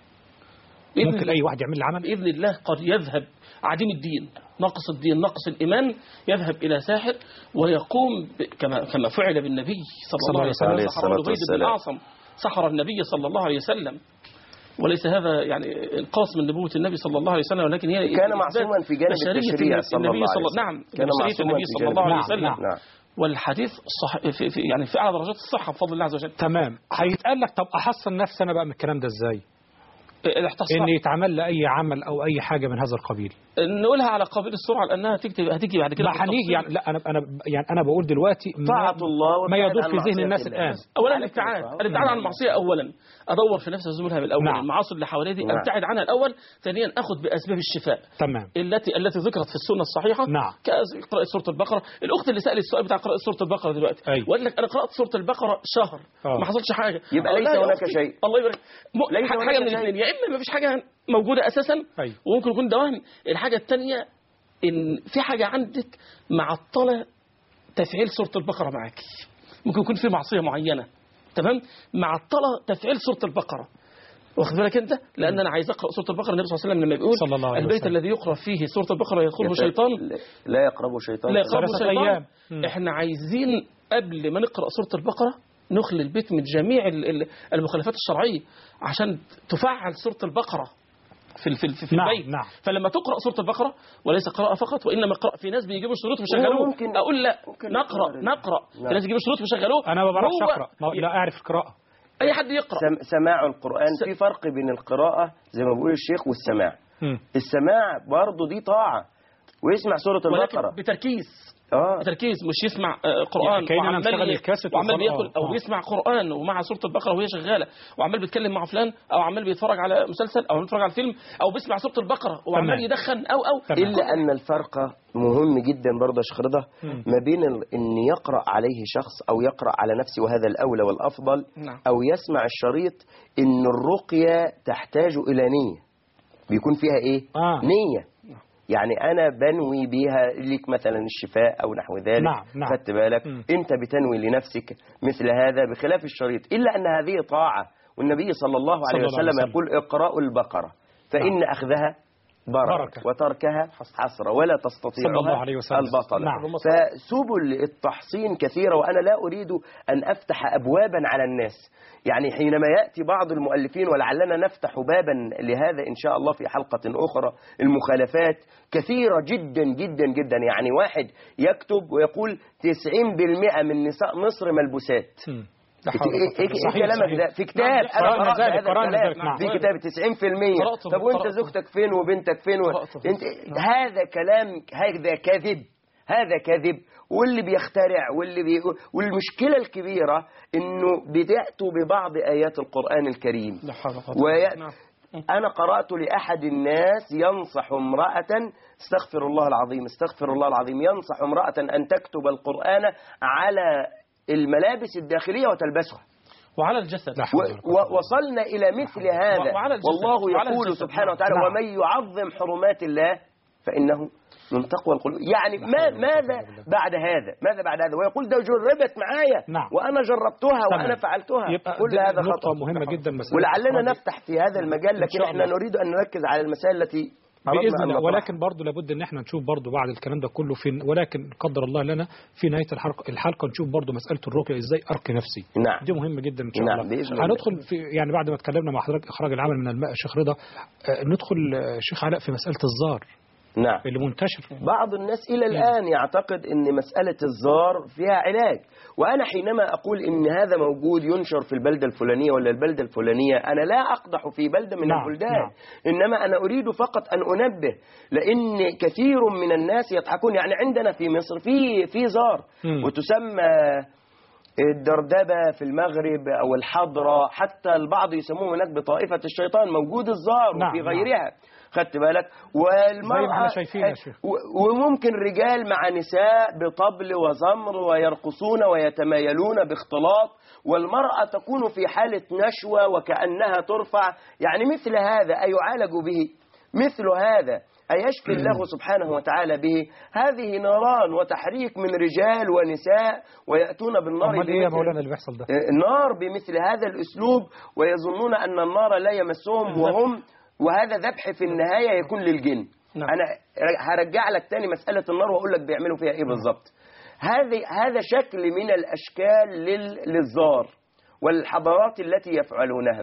بإذن ممكن الله- أي واحد يعمل لي عمل؟ باذن الله قد يذهب عديم الدين ناقص الدين ناقص الايمان يذهب الى ساحر ويقوم ب... كما كما فعل بالنبي صلى الله عليه وسلم عليه سحر الصلاة لبيد بن والسلام. الاعصم سحر النبي صلى الله عليه وسلم وليس هذا يعني انقاص من نبوه النبي صلى الله عليه وسلم ولكن هي كان معصوما في جانب بشرية التشريع صلى النبي الله صلى عليه نعم وسلم. كان بشرية معصوما النبي في صلى جانب الله عليه نعم، وسلم نعم. نعم والحديث صح في في يعني في اعلى درجات الصحه بفضل الله عز وجل تمام هيتقال لك طب أحصن نفسي أنا بقى من الكلام ده إزاي؟ الاحتصاء إن يتعمل لي أي عمل أو أي حاجة من هذا القبيل نقولها على قبيل السرعه لانها هتيجي هتيجي بعد كده ما هنيجي بالتفصيل. يعني لا أنا أنا يعني أنا بقول دلوقتي ما- طاعة الله ما وابتعد يدور عن في ذهن معصية الناس الله. الآن اولا عليك الابتعاد الطاعة. الابتعاد عن المعصيه اولا ادور في نفسي ازمها بالاول نعم. المعاصي اللي حواليا دي نعم. ابتعد عنها الاول ثانيا اخذ باسباب الشفاء تمام التي التي ذكرت في السنه الصحيحه نعم. كقراءه سوره البقره الاخت اللي سالت السؤال بتاع قراءه سوره البقره دلوقتي أيوة. وقال لك انا قرات سوره البقره شهر آه. ما حصلش حاجه يبقى أقول ليس لها يا هناك أختي، شيء. الله يبارك م- ليس حاجه هناك من شيء. الاثنين يا اما ما فيش حاجه موجوده اساسا أيوة. وممكن يكون ده وهم الحاجه الثانيه ان في حاجه عندك معطله تفعيل سوره البقره معاكي ممكن يكون في معصيه معينه تمام معطله تفعيل سوره البقره واخد بالك انت لان انا عايز اقرا سوره البقره النبي صلى الله عليه وسلم لما بيقول صلى الله عليه البيت وسلم. الذي يقرا فيه سوره البقره يدخله شيطان لا يقربه شيطان لا يقربه ثلاثة شيطان أيام. مم. احنا عايزين قبل ما نقرا سوره البقره نخلي البيت من جميع ال- ال- المخالفات الشرعيه عشان تفعل سوره البقره في ال- في, ال- في نعم، البيت نعم. فلما تقرا سوره البقره وليس قراءه فقط وانما قراءه في ناس بيجيبوا شروط ويشغلوه ممكن- اقول لا ممكن نقرا نقرأ. نقرا في نعم. ناس يجيبوا شروط ويشغلوه أنا ما بعرفش هو- أقرأ ما- لا أعرف القراءة اي حد يقرا سم- سماع القرآن س- في فرق بين القراءة زي ما بيقول الشيخ والسماع مم. السماع برضه دي طاعة ويسمع سورة ولكن البقرة بتركيز اه بتركيز مش يسمع آه، قران يعني كأننا وعمال نشغل ي- الكاسيت وعمال وخلاص. بياكل او آه. بيسمع قران ومع سوره البقره وهي شغاله وعمال بيتكلم مع فلان او عمال بيتفرج على مسلسل او بيتفرج على فيلم او بيسمع سوره البقره وعمال تمام. يدخن او او تمام. إلا أن الفرق مهم جدا برضه يا شيخ رضا ما بين ال- إن يقرأ عليه شخص أو يقرأ على نفسه وهذا الأولى والأفضل نعم. أو يسمع الشريط إن الرقية تحتاج إلى نية بيكون فيها إيه؟ آه. نية يعني أنا بنوي بيها لك مثلا الشفاء أو نحو ذلك نعم، نعم. خدت بالك مم. أنت بتنوي لنفسك مثل هذا بخلاف الشريط إلا أن هذه طاعة والنبي صلى الله عليه صلى الله عليه وسلم وسلم. يقول اقرأوا البقرة فإن أخذها بركة بركة. وتركها حسرة ولا تستطيع صلى الله عليه وسلم. البطل نعم. فسبل التحصين كثيرة وأنا لا أريد أن أفتح أبوابا على الناس يعني حينما يأتي بعض المؤلفين ولعلنا نفتح بابا لهذا إن شاء الله في حلقة أخرى المخالفات كثيرة جدا جدا جدا يعني واحد يكتب ويقول 90% من نساء مصر ملبوسات مم. لا إيه حول ولا قوة. إيه إيه صحيح، كلامك صحيح. ده في كتاب نعم، انا قرأنا قرات ذلك، هذا قرأنا الكلام ذلك، نعم. في كتاب 90% قرأته، طب وانت قرأته. زوجتك فين وبنتك فين و... قرأته. انت هذا كلام هذا كذب هذا كذب واللي بيخترع واللي بي... والمشكله الكبيره انه بتاتوا ببعض ايات القران الكريم لا حول ولا قوة وي... نعم. أنا قرأت لأحد الناس ينصح امرأة استغفر الله العظيم استغفر الله العظيم ينصح امرأة أن تكتب القرآن على الملابس الداخلية وتلبسها وعلى الجسد لا و- حول ولا قوة. و- وصلنا إلى مثل هذا وعلى الجسد. والله وعلى يقول الجسد. سبحانه وتعالى نعم. ومن يعظم حرمات الله فإنه من تقوى القلوب يعني ما ماذا بعد هذا ماذا بعد هذا ويقول ده جربت معايا نعم. وأنا جربتها تمام. وأنا فعلتها يبقى كل دي هذا نقطة خطأ مهمة جدا مسألة ولعلنا إخراج- نفتح في هذا المجال لكن شاء احنا الله. نريد أن نركز على المسائل التي أردنا باذن أن الله نطرحها. ولكن برضه لابد ان احنا نشوف برضه بعد الكلام ده كله فين ولكن قدر الله لنا في نهايه الحلقه الحلقه نشوف برضه مساله الرقيه ازاي ارقي نفسي نعم. دي مهمه جدا ان شاء نعم، الله بإذن الله. هندخل في يعني بعد ما اتكلمنا مع حضرتك اخراج العمل من الماء شيخ رضا آه، ندخل آه، شيخ علاء في مساله الزار نعم اللي منتشر بعض الناس إلى الآن يعتقد أن مسألة الزار فيها علاج وأنا حينما أقول أن هذا موجود ينشر في البلدة الفلانية ولا البلدة الفلانية أنا لا أقدح في بلدة من نعم، البلدان نعم. إنما أنا أريد فقط أن أنبه لأن كثير من الناس يضحكون يعني عندنا في مصر في في زار مم. وتسمى الدردبة في المغرب أو الحضرة حتى البعض يسموه هناك بطائفة الشيطان موجود الزار نعم، وفي نعم. غيرها خدت بالك زي ما والمرأة احنا شايفين يا شيخ. و- وممكن رجال مع نساء بطبل وزمر ويرقصون ويتمايلون باختلاط والمرأة تكون في حالة نشوة وكأنها ترفع يعني مثل هذا أيعالج به مثل هذا أيشفي الله سبحانه وتعالى به هذه نيران وتحريك من رجال ونساء ويأتون بالنار امال ايه يا بمثل- مولانا اللي بيحصل ده النار بمثل هذا الأسلوب ويظنون أن النار لا يمسهم وهم وهذا ذبح في النهاية يكون للجن نعم. أنا هرجع لك تاني مسألة النار وأقول لك بيعملوا فيها إيه بالظبط هذه هذا شكل من الأشكال لل- للزار والحضارات التي يفعلونها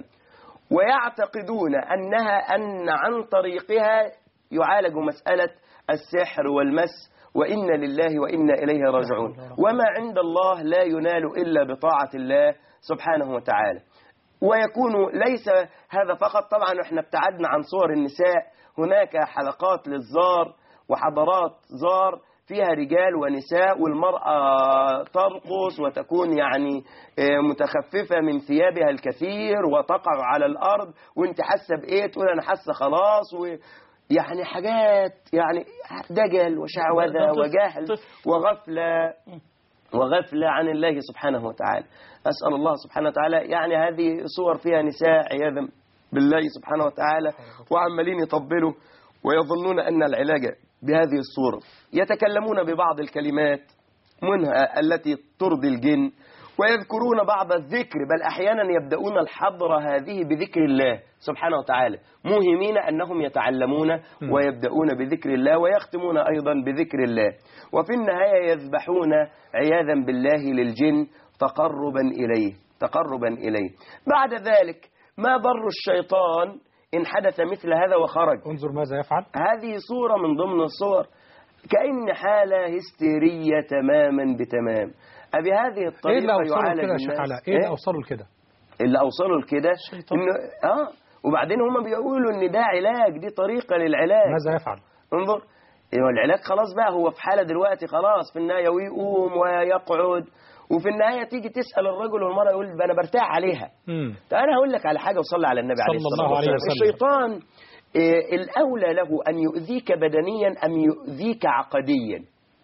ويعتقدون أنها أن عن طريقها يعالج مسألة السحر والمس وإن لله وإنا إليه راجعون وما عند الله لا ينال إلا بطاعة الله سبحانه وتعالى ويكون ليس هذا فقط طبعا احنا ابتعدنا عن صور النساء هناك حلقات للزار وحضارات زار فيها رجال ونساء والمرأة ترقص وتكون يعني آه، متخففة من ثيابها الكثير وتقع على الأرض وانت حاسة بإيه تقول أنا حاسة خلاص و يعني حاجات يعني دجل وشعوذة ده طفل- وجهل طفل. وغفلة وغفلة عن الله سبحانه وتعالى أسأل الله سبحانه وتعالى يعني هذه صور فيها نساء عياذا بالله سبحانه وتعالى وعمالين يطبلوا ويظنون أن العلاج بهذه الصورة يتكلمون ببعض الكلمات منها التي ترضي الجن ويذكرون بعض الذكر بل أحيانا يبدأون الحضرة هذه بذكر الله سبحانه وتعالى موهمين أنهم يتعلمون ويبدأون بذكر الله ويختمون أيضا بذكر الله وفي النهاية يذبحون عياذا بالله للجن تقربا إليه تقربا إليه بعد ذلك ما ضر الشيطان إن حدث مثل هذا وخرج انظر ماذا يفعل هذه صورة من ضمن الصور كأن حالة هستيرية تماما بتمام أبي هذه ايه الطريقة اللي اوصله يعالج كده يا شيخ الناس علاء ايه اللي إيه؟ اوصله لكده اللي اوصلوا لكده الشيطان. انه اه وبعدين هم بيقولوا ان ده علاج دي طريقه للعلاج ماذا يفعل انظر إيه العلاج خلاص بقى هو في حالة دلوقتي خلاص في النهاية ويقوم ويقعد وفي النهاية تيجي تسأل الرجل والمرأة يقول أنا برتاح عليها مم. طيب أنا هقول لك على حاجة وصلي على النبي عليه صلى الصلاة الله عليه والسلام وسلم. الشيطان إيه، الأولى له أن يؤذيك بدنيا أم يؤذيك عقديا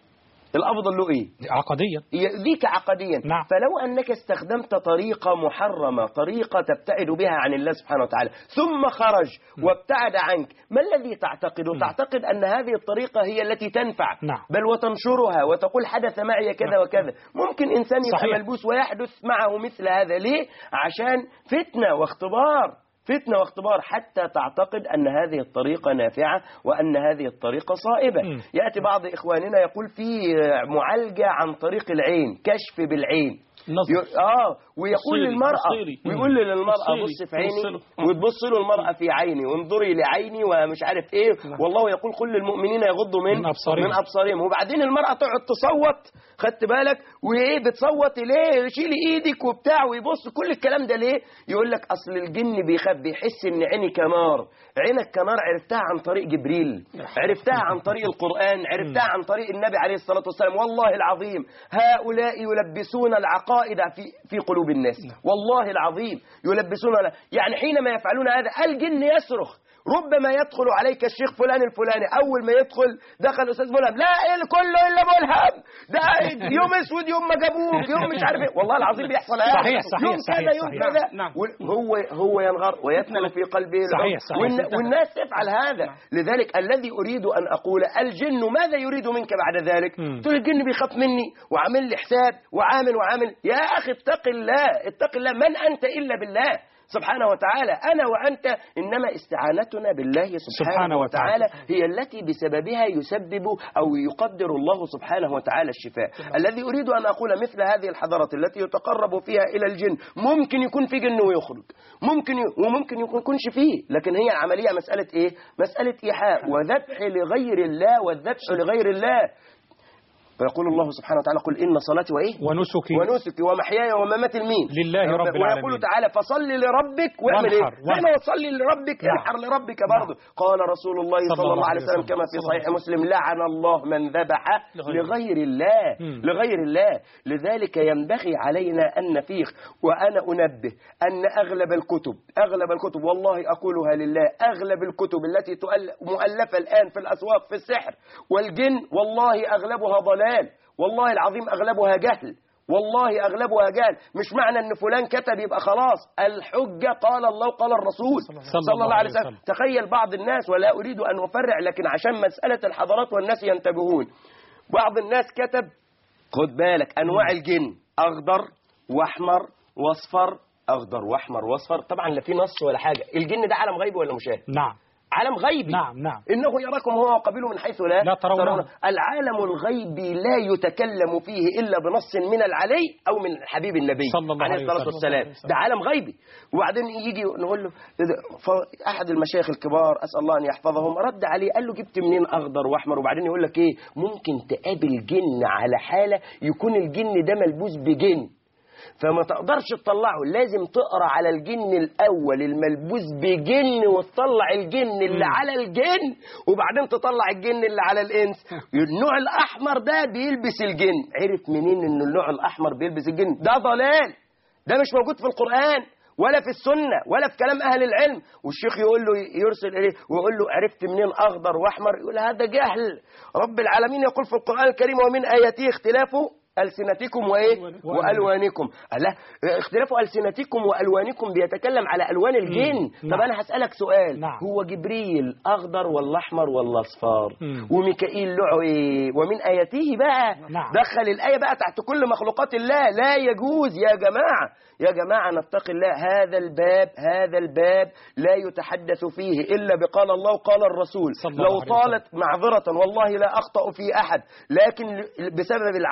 الأفضل له إيه عقديا يؤذيك عقديا نعم. فلو أنك استخدمت طريقة محرمة طريقة تبتعد بها عن الله سبحانه وتعالى ثم خرج وابتعد عنك ما الذي تعتقد تعتقد أن هذه الطريقة هي التي تنفع نعم. بل وتنشرها وتقول حدث معي كذا وكذا ممكن إنسان يبقى صحيح. ملبوس ويحدث معه مثل هذا ليه عشان فتنة واختبار فتنة واختبار حتى تعتقد أن هذه الطريقة نافعة وأن هذه الطريقة صائبة مم. يأتي بعض إخواننا يقول في معالجة عن طريق العين كشف بالعين نظر. ي- اه ويقول بصيري، للمرأة بصيري. ويقول للمرأة بصيري، بص في عيني بصيله. آه. وتبص له المرأة في عيني وانظري لعيني ومش عارف ايه والله يقول كل المؤمنين يغضوا من من أبصارهم. من ابصارهم وبعدين المرأة تقعد تصوت خدت بالك وايه بتصوت ليه شيلي ايدك وبتاع ويبص كل الكلام ده ليه يقول لك اصل الجن بيخاف بيحس ان عيني كنار عينك كنار عرفتها عن طريق جبريل عرفتها عن طريق القرآن عرفتها عن طريق النبي عليه الصلاة والسلام والله العظيم هؤلاء يلبسون العقائد في في قلوب الناس والله العظيم يلبسون يعني حينما يفعلون هذا الجن يصرخ ربما يدخل عليك الشيخ فلان الفلاني اول ما يدخل دخل استاذ ملهم لا إيه كله الا ملهم ده يوم اسود يوم ما جابوك يوم مش عارف ايه والله العظيم بيحصل هذا صحيح، صحيح، يوم صحيح، كذا يوم صحيح. كذا نعم. هو هو ينغر ويدخل في قلبه صحيح، العمق. صحيح. والن- والناس تفعل هذا لذلك الذي اريد ان اقول الجن ماذا يريد منك بعد ذلك مم. تقول الجن بيخاف مني وعامل لي حساب وعامل وعامل يا اخي اتق الله اتق الله من انت الا بالله سبحانه وتعالى أنا وأنت إنما استعانتنا بالله سبحانه, سبحانه وتعالى. وتعالى هي التي بسببها يسبب أو يقدر الله سبحانه وتعالى الشفاء الذي أريد أن أقول مثل هذه الحضارات التي يتقرب فيها إلى الجن ممكن يكون في جن ويخرج ممكن ي... وممكن يكون يكونش فيه لكن هي العملية مسألة إيه مسألة إيحاء وذبح لغير الله والذبح لغير الله ويقول الله سبحانه وتعالى قل إن صلاتي وإيه ونسكي ونسكي ومحياي ومماتي لمين لله رب العالمين. ويقول تعالى فصل لربك واعمل ايه وانحر، زي ما وانحر. تصلي لربك نعم. انحر لربك برضه قال رسول الله صلى, الله عليه وسلم كما في صلى صحيح الله مسلم لعن الله من ذبح لغير لغير الله مم. لغير الله لذلك ينبغي علينا أن نفيق وأنا أنبه أن أغلب الكتب أغلب الكتب والله أقولها لله أغلب الكتب التي تؤل- مؤلفة الآن في الأسواق في السحر والجن والله أغلبها ضلال والله العظيم أغلبها جهل والله أغلبها جهل مش معنى أن فلان كتب يبقى خلاص الحجة قال الله قال الرسول صلى الله عليه وسلم تخيل بعض الناس ولا أريد أن أفرع لكن عشان مسألة الحضارات والناس ينتبهون بعض الناس كتب خد بالك أنواع الجن أخضر وأحمر وأصفر أخضر وأحمر وأصفر طبعا لا في نص ولا حاجة الجن ده عالم غيبي ولا مشاهد نعم عالم غيبي نعم نعم إنه يراكم هو وقبيله من حيث لا, لا ترونه. العالم الغيبي لا يتكلم فيه إلا بنص من العلي أو من حبيب النبي صلى الله عليه عليه الصلاة وسلم. والسلام ده عالم غيبي وبعدين يجي نقول له ف- أحد المشايخ الكبار أسأل الله أن يحفظهم رد عليه قال له جبت منين أخضر وأحمر وبعدين يقول لك إيه ممكن تقابل جن على حالة يكون الجن ده ملبوس بجن فما تقدرش تطلعه لازم تقرا على الجن الاول الملبوس بجن وتطلع الجن اللي مم. على الجن وبعدين تطلع الجن اللي على الانس النوع الاحمر ده بيلبس الجن عرف منين ان النوع الاحمر بيلبس الجن ده ضلال ده مش موجود في القران ولا في السنة ولا في كلام أهل العلم والشيخ يقول له يرسل إليه ويقول له عرفت منين أخضر وأحمر يقول هذا جهل رب العالمين يقول في القرآن الكريم ومن آياته اختلافه ألسنتكم وإيه وألوانكم لا اختلاف ألسنتكم وألوانكم بيتكلم على ألوان الجن طب نعم. أنا هسألك سؤال نعم. هو جبريل أخضر ولا أحمر ولا أصفر مم. وميكائيل له إيه ومن آياته بقى نعم. دخل الآية بقى تحت كل مخلوقات الله لا يجوز يا جماعة يا جماعة نتقي الله هذا الباب هذا الباب لا يتحدث فيه إلا بقال الله قال الرسول صلى الله لو عليه وسلم. طالت معذرة والله لا أخطأ في أحد لكن بسبب العقيدة التي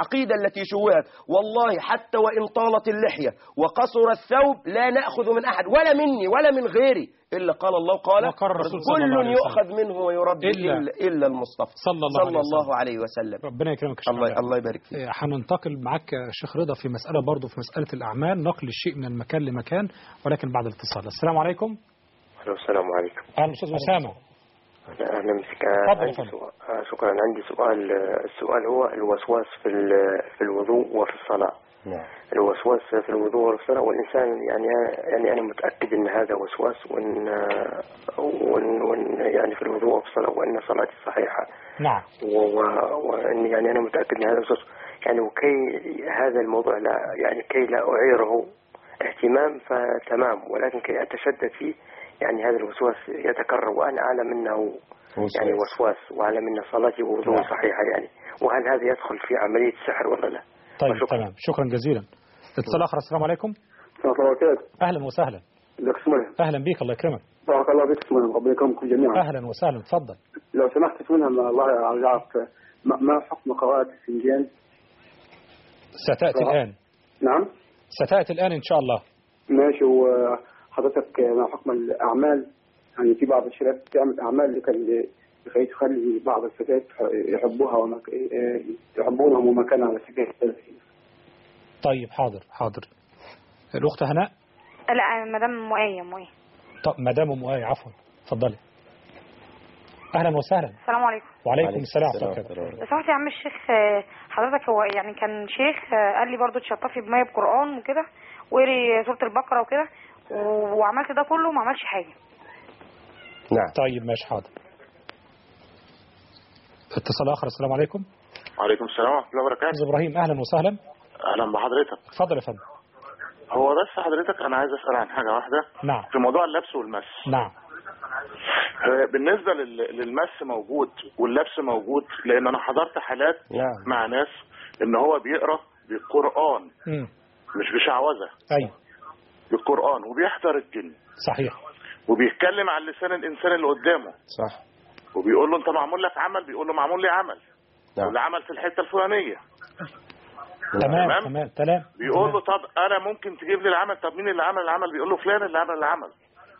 التي شوهت والله حتى وإن طالت اللحية وقصر الثوب لا نأخذ من أحد ولا مني ولا من غيري إلا قال الله قال وقال الرسول صلى الله كل عليه يؤخذ منه ويرد إلا- إلا, إلا المصطفى صلى الله صلى عليه وسلم. الله عليه وسلم ربنا يكرمك يا شيخ الله, علاء. الله يبارك فيك إيه، هننتقل معاك يا شيخ رضا في مسألة برضه في مسألة الأعمال نقل الشيء من المكان لمكان ولكن بعد الاتصال السلام عليكم الو السلام عليكم أهلا أستاذ أسامة اهلا بك تفضل، عندي تفضل. سؤال آه، شكرا عندي سؤال آه، السؤال هو الوسواس في ال- في الوضوء وفي الصلاه نعم الوسواس في الوضوء وفي الصلاه والانسان يعني يعني انا متاكد ان هذا وسواس وان آه، وان, وإن يعني في الوضوء وفي الصلاه وان صلاتي صحيحه نعم و- و- وان يعني انا متاكد ان هذا وسواس يعني وكي هذا الموضوع لا يعني كي لا اعيره اهتمام فتمام ولكن كي اتشدد فيه يعني هذا الوسواس يتكرر وانا اعلم انه يعني وسواس واعلم ان صلاتي ووضوء نعم. صحيحه يعني وهل هذا يدخل في عمليه سحر ولا لا؟ طيب وشكرا. تمام شكرا جزيلا اتصال آخر السلام عليكم السلام الله وبركاته أهلا وسهلا ازيك اسمه أهلا بيك الله يكرمك بارك الله فيك اسمه ربنا يكرمكم جميعا أهلا وسهلا اتفضل لو سمحت اسمه الله عايز اعرف ما ما حكم قراءة الفنجان؟ ستأتي آه. الآن نعم ستأتي الآن إن شاء الله ماشي وحضرتك ما حكم الاعمال يعني في بعض الشباب بتعمل اعمال لكي لكي تخلي بعض الفتيات يحبوها ومك... يحبونهم ومكانها على سبيل التلفزيون طيب حاضر حاضر الأخت هناء لا مدام مؤية مؤية طب مدام أم آية عفوا اتفضلي أهلا وسهلا السلام عليكم وعليكم السلام ورحمة الله وبركاته لو سمحت يا عم الشيخ آه، حضرتك هو يعني كان شيخ آه، قال لي برضو تشطفي بمية بقرآن وكده وقري سورة البقرة وكده و- وعملت ده كله وما عملش حاجة نعم طيب ماشي حاضر اتصال آخر السلام عليكم وعليكم السلام ورحمة الله وبركاته أستاذ إبراهيم أهلا وسهلا أهلا بحضرتك اتفضل يا فندم هو بس حضرتك أنا عايز أسأل عن حاجة واحدة نعم في موضوع اللبس والمس نعم آه، بالنسبة لل- للمس موجود واللبس موجود لأن أنا حضرت حالات نعم مع ناس إن هو بيقرأ بالقرآن مم. مش بشعوذة أيوه بالقرآن وبيحضر الجن صحيح وبيتكلم عن لسان الإنسان اللي قدامه صح وبيقول له أنت معمول لك عمل بيقول له معمول لي عمل نعم والعمل في الحتة الفلانية تمام تمام. تمام تمام بيقول له طب أنا ممكن تجيب لي العمل طب مين اللي عمل العمل بيقول له فلان اللي عمل العمل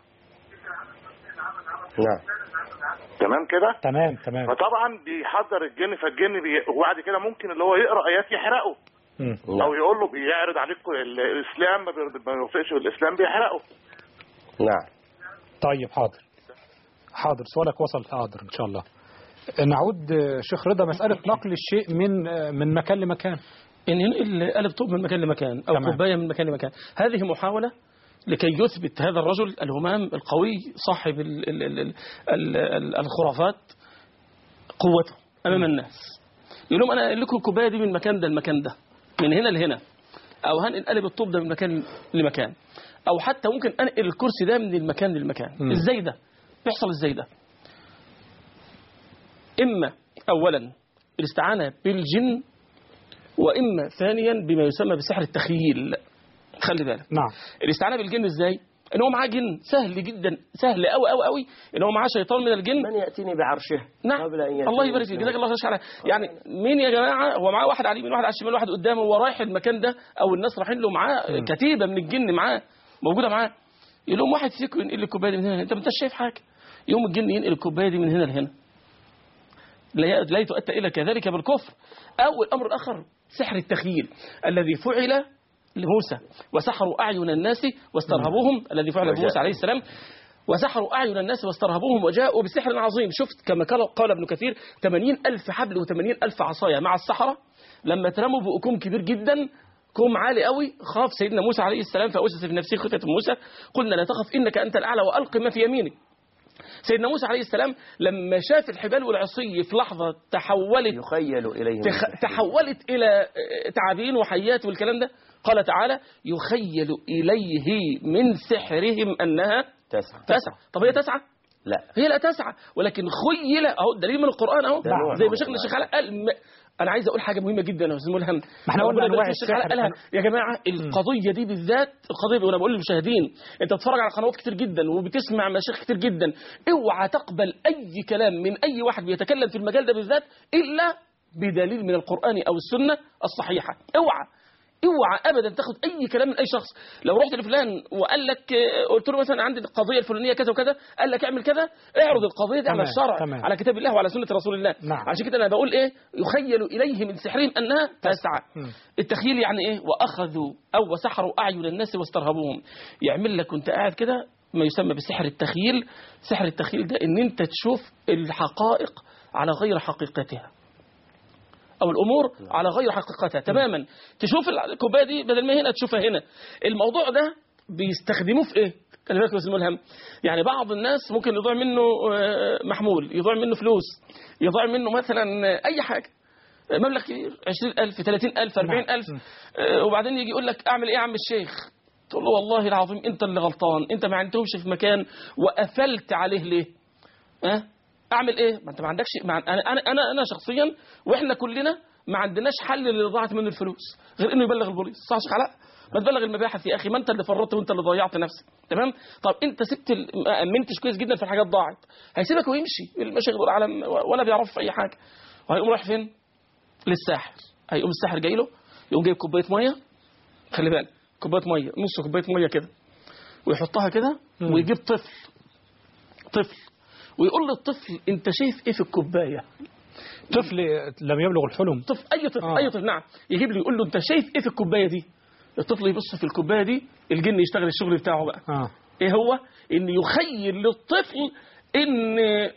نعم تمام كده تمام تمام فطبعا بيحضر الجن فالجن بي... وبعد كده ممكن اللي هو يقرا ايات يحرقه مم. او يقول له بيعرض عليك ال- الاسلام ما بي- ما بيوافقش بالاسلام بيحرقه نعم طيب حاضر حاضر سؤالك وصل حاضر إن شاء الله نعود آه، شيخ رضا مسألة نقل الشيء من آه، من مكان لمكان ان ينقل قلب طوب من مكان لمكان او تمام. كوبايه من مكان لمكان هذه محاوله لكي يثبت هذا الرجل الهمام القوي صاحب ال ال ال ال ال ال الخرافات قوته امام الناس يقول لهم انا انقل لكم الكوبايه دي من المكان ده المكان ده من هنا لهنا او هنقل قلب الطوب ده من مكان لمكان او حتى ممكن انقل الكرسي ده من المكان للمكان مم. ازاي ده بيحصل ازاي ده اما اولا الاستعانه بالجن واما ثانيا بما يسمى بسحر التخيل خلي بالك نعم الاستعانه بالجن ازاي ان هو معاه جن سهل جدا سهل قوي قوي قوي ان هو معاه شيطان من الجن من يأتيني بعرشه نعم قبل أن يأتيني الله يبارك فيك جزاك الله خير شكرا. يعني مين يا جماعه هو معاه واحد على اليمين واحد على الشمال واحد قدامه هو رايح المكان ده او الناس رايحين له معاه كتيبه من الجن معاه موجوده معاه يقول لهم واحد فيكم ينقل لي الكوبايه دي من هنا لهنا. انت ما انتش شايف حاجه يوم الجن ينقل الكوبايه دي من هنا لهنا لا لا يتؤتى الا كذلك بالكفر او الامر الاخر سحر التخيل الذي فعل لموسى وسحروا اعين الناس واسترهبوهم الذي فعل بموسى عليه السلام وسحروا أعين الناس واسترهبوهم وجاءوا بسحر عظيم شفت كما قال, قال ابن كثير 80 ألف حبل و80 ألف عصاية مع السحرة لما ترموا بأكوم كبير جدا كوم عالي قوي خاف سيدنا موسى عليه السلام فأسس في نفسه خطة موسى قلنا لا تخف إنك أنت الأعلى وألق ما في يمينك سيدنا موسى عليه السلام لما شاف الحبال والعصي في لحظة تحولت يخيل إليه من تخ... السحر. تحولت إلى آه، تعابين وحيات والكلام ده قال تعالى يخيل إليه من سحرهم أنها تسعة تسعى طب هي تسعى لا هي لا تسعى ولكن خيل اهو دليل من القرآن اهو ده نوع زي من ما شيخنا القرآن. الشيخ علاء قال م- انا عايز اقول حاجه مهمه جدا يا استاذ ملهم ما احنا قلنا ربنا أنواع يبارك فيك، الشيخ علاء السحر. قالها يا جماعه القضيه دي بالذات القضيه وانا بقول للمشاهدين انت بتتفرج على قنوات كتير جدا وبتسمع مشايخ كتير جدا اوعى تقبل اي كلام من اي واحد بيتكلم في المجال ده بالذات الا بدليل من القرآن أو السنة الصحيحة اوعى اوعى ابدا تاخد اي كلام من اي شخص لو رحت لفلان وقال لك آه، قلت له مثلا عندي القضيه الفلانيه كذا وكذا قال لك اعمل كذا اعرض القضيه دي على تمام، الشرع تمام. على كتاب الله وعلى سنه رسول الله نعم. عشان كده انا بقول ايه يخيل اليه من سحرهم انها تسعى مم. التخيل يعني ايه واخذوا او وسحروا اعين الناس واسترهبوهم يعمل لك وانت قاعد كده ما يسمى بسحر التخيل سحر التخيل ده ان انت تشوف الحقائق على غير حقيقتها او الامور على غير حقيقتها تماما تشوف الكوبايه دي بدل ما هنا تشوفها هنا الموضوع ده بيستخدموه في ايه خلي بالك بس الملهم يعني بعض الناس ممكن يضيع منه آه، محمول يضيع منه فلوس يضيع منه مثلا آه، اي حاجه مبلغ كبير 20000 30000 40000 آه، وبعدين يجي يقول لك اعمل ايه يا عم الشيخ تقول له والله العظيم انت اللي غلطان انت ما عندهمش في مكان وقفلت عليه ليه ها اعمل ايه ما انت ما عندكش ما عن- انا انا انا انا شخصيا واحنا كلنا ما عندناش حل اللي ضاعت منه الفلوس غير انه يبلغ البوليس صح يا شيخ علاء ما تبلغ المباحث يا اخي ما انت اللي فرطت وانت اللي ضيعت نفسك تمام طب انت سبت ال- ما امنتش كويس جدا في الحاجات ضاعت هيسيبك ويمشي المشايخ دول عالم ولا بيعرفوا في اي حاجه وهيقوم رايح فين للساحر هيقوم الساحر جاي له يقوم جايب كوبايه ميه خلي بالك كوبايه ميه نص كوبايه ميه كده ويحطها كده ويجيب طفل طفل ويقول للطفل انت شايف ايه في الكوبايه طفل لم يبلغ الحلم طفل اي طفل آه. اي طفل نعم يجيب له يقول له انت شايف ايه في الكوبايه دي الطفل يبص في الكوبايه دي الجن يشتغل الشغل بتاعه بقى اه ايه هو ان يخيل للطفل ان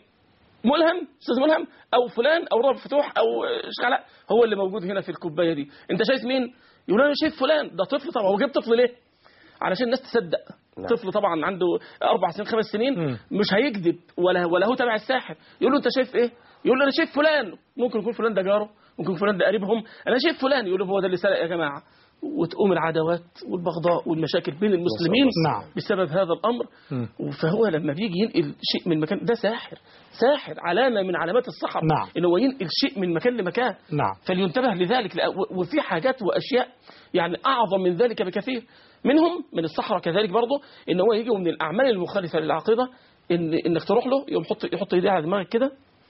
ملهم استاذ ملهم او فلان او رب فتوح او شيخ علاء هو اللي موجود هنا في الكوبايه دي انت شايف مين يقول انا شايف فلان ده طفل طبعا هو جاب طفل ليه علشان الناس تصدق نعم. طفل طبعا عنده اربع سنين خمس سنين مم. مش هيكذب ولا ولا هو تبع الساحر يقول له انت شايف ايه يقول له انا شايف فلان ممكن يكون فلان ده جاره ممكن يكون فلان ده قريبهم انا شايف فلان يقول له هو ده اللي سرق يا جماعه وتقوم العداوات والبغضاء والمشاكل بين المسلمين نعم. بسبب هذا الامر مم. فهو لما بيجي ينقل شيء من مكان ده ساحر ساحر علامه من علامات السحر نعم. ان هو ينقل شيء من مكان لمكان نعم فلينتبه لذلك لأ- و- وفي حاجات واشياء يعني اعظم من ذلك بكثير منهم من الصحراء كذلك برضه ان هو يجي من الاعمال المخالفه للعقيده ان انك تروح له يقوم يحط يحط ايديه على دماغك كده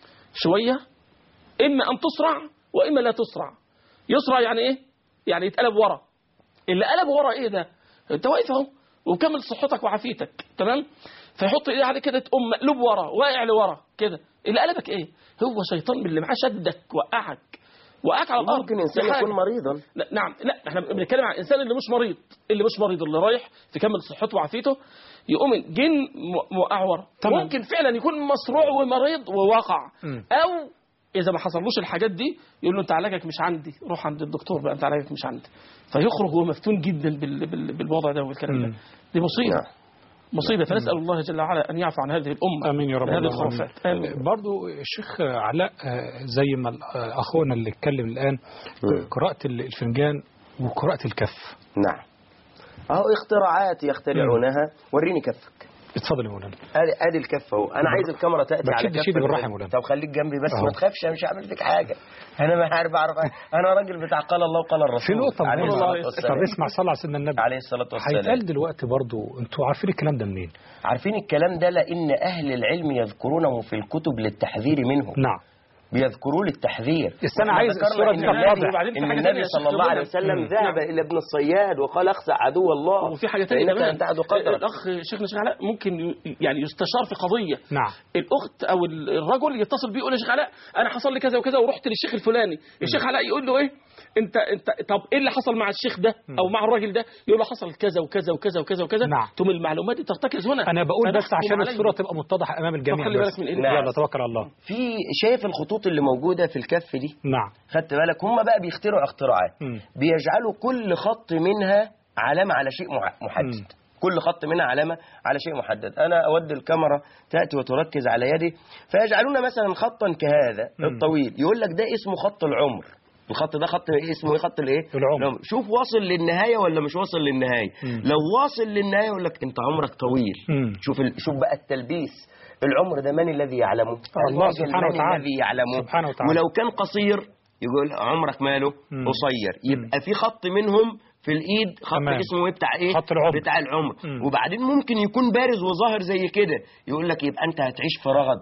شويه اما ان تسرع واما لا تسرع يسرع يعني ايه يعني يتقلب ورا اللي قلب ورا ايه ده انت واقف اهو وكمل صحتك وعافيتك تمام فيحط ايديه عليك كده تقوم مقلوب ورا واقع لورا كده اللي قلبك ايه هو شيطان من اللي معاه شدك وقعك وقعك على الارض ممكن انسان دي حاجة. يكون مريضا لا نعم لا احنا بنتكلم عن الانسان اللي مش مريض اللي مش مريض اللي رايح في كامل صحته وعافيته يقوم جن م- موقعه ورا تمام. ممكن فعلا يكون مصروع ومريض ووقع مم. او اذا ما حصلوش الحاجات دي يقول له انت علاجك مش عندي روح عند الدكتور بقى انت علاجك مش عندي فيخرج وهو مفتون جدا بال... بال... بالوضع ده والكلام ده مم. دي مصيبه نعم. مصيبه فنسال الله جل وعلا ان يعفو عن هذه الامه امين يا رب من هذه اللهم الخرافات آمين. آمين. برضو الشيخ علاء آه، زي ما آه، اخونا اللي اتكلم الان مم. قراءة الفنجان وقراءة الكف نعم اهو اختراعات يخترعونها وريني كفك اتفضل يا مولانا ادي ادي الكف اهو انا عايز الكاميرا تاتي على بشد كفك شيدي بالراحة يا مولانا. طب خليك جنبي بس أهو. ما تخافش انا مش هعمل فيك حاجه انا ما عارف اعرف انا راجل بتاع قال الله وقال الرسول في نقطة عليه مهمة. الصلاه طب والسلام اسمع صلى على سيدنا النبي عليه الصلاه والسلام هيتقال دلوقتي برضو انتوا عارفين الكلام ده منين عارفين الكلام ده لان اهل العلم يذكرونه في الكتب للتحذير منه نعم بيذكروه للتحذير بس أنا وإحنا عايز ذكرنا الصورة إن دي النبي- واضح. وبعدين في ان حاجة النبي تانية يا صلى شيخ الله عليه مم. وسلم نعم. ذهب الى ابن الصياد وقال اخسع عدو الله وفي حاجه ثانيه فانك كمان ان تعد قدرك الاخ شيخنا شيخ علاء ممكن ي- يعني يستشار في قضيه نعم الاخت او ال- الرجل يتصل بيه يقول يا شيخ علاء انا حصل لي كذا وكذا ورحت للشيخ الفلاني الشيخ علاء يقول له ايه انت انت طب ايه اللي حصل مع الشيخ ده او مع الراجل ده يقول له حصل كذا وكذا وكذا وكذا وكذا نعم. ثم المعلومات دي ترتكز هنا انا بقول بس فنحكم عشان عليه. الصورة تبقى متضحة امام الجميع طب خلي بس بالك من إيه؟ نعم. يلا توكل على الله في شايف الخطوط اللي موجوده في الكف دي نعم خدت بالك هم بقى بيخترعوا اختراعات مم. بيجعلوا كل خط منها علامة على شيء مع- محدد مم. كل خط منها علامة على شيء محدد أنا أود الكاميرا تأتي وتركز على يدي فيجعلون مثلا خطا كهذا مم. الطويل يقول لك ده اسمه خط العمر الخط ده خط إيه اسمه ايه خط الايه العمر. شوف واصل للنهايه ولا مش واصل للنهايه مم. لو واصل للنهايه يقول لك انت عمرك طويل مم. شوف ال... شوف بقى التلبيس العمر ده من الذي يعلمه الله الراجل سبحانه من وتعالى. الذي يعلمه سبحانه وتعالى. ولو كان قصير يقول عمرك ماله مم. قصير يبقى في خط منهم في الايد خط تمام. اسمه ايه بتاع ايه خط العمر. بتاع العمر مم. وبعدين ممكن يكون بارز وظاهر زي كده يقول لك يبقى انت هتعيش في رغد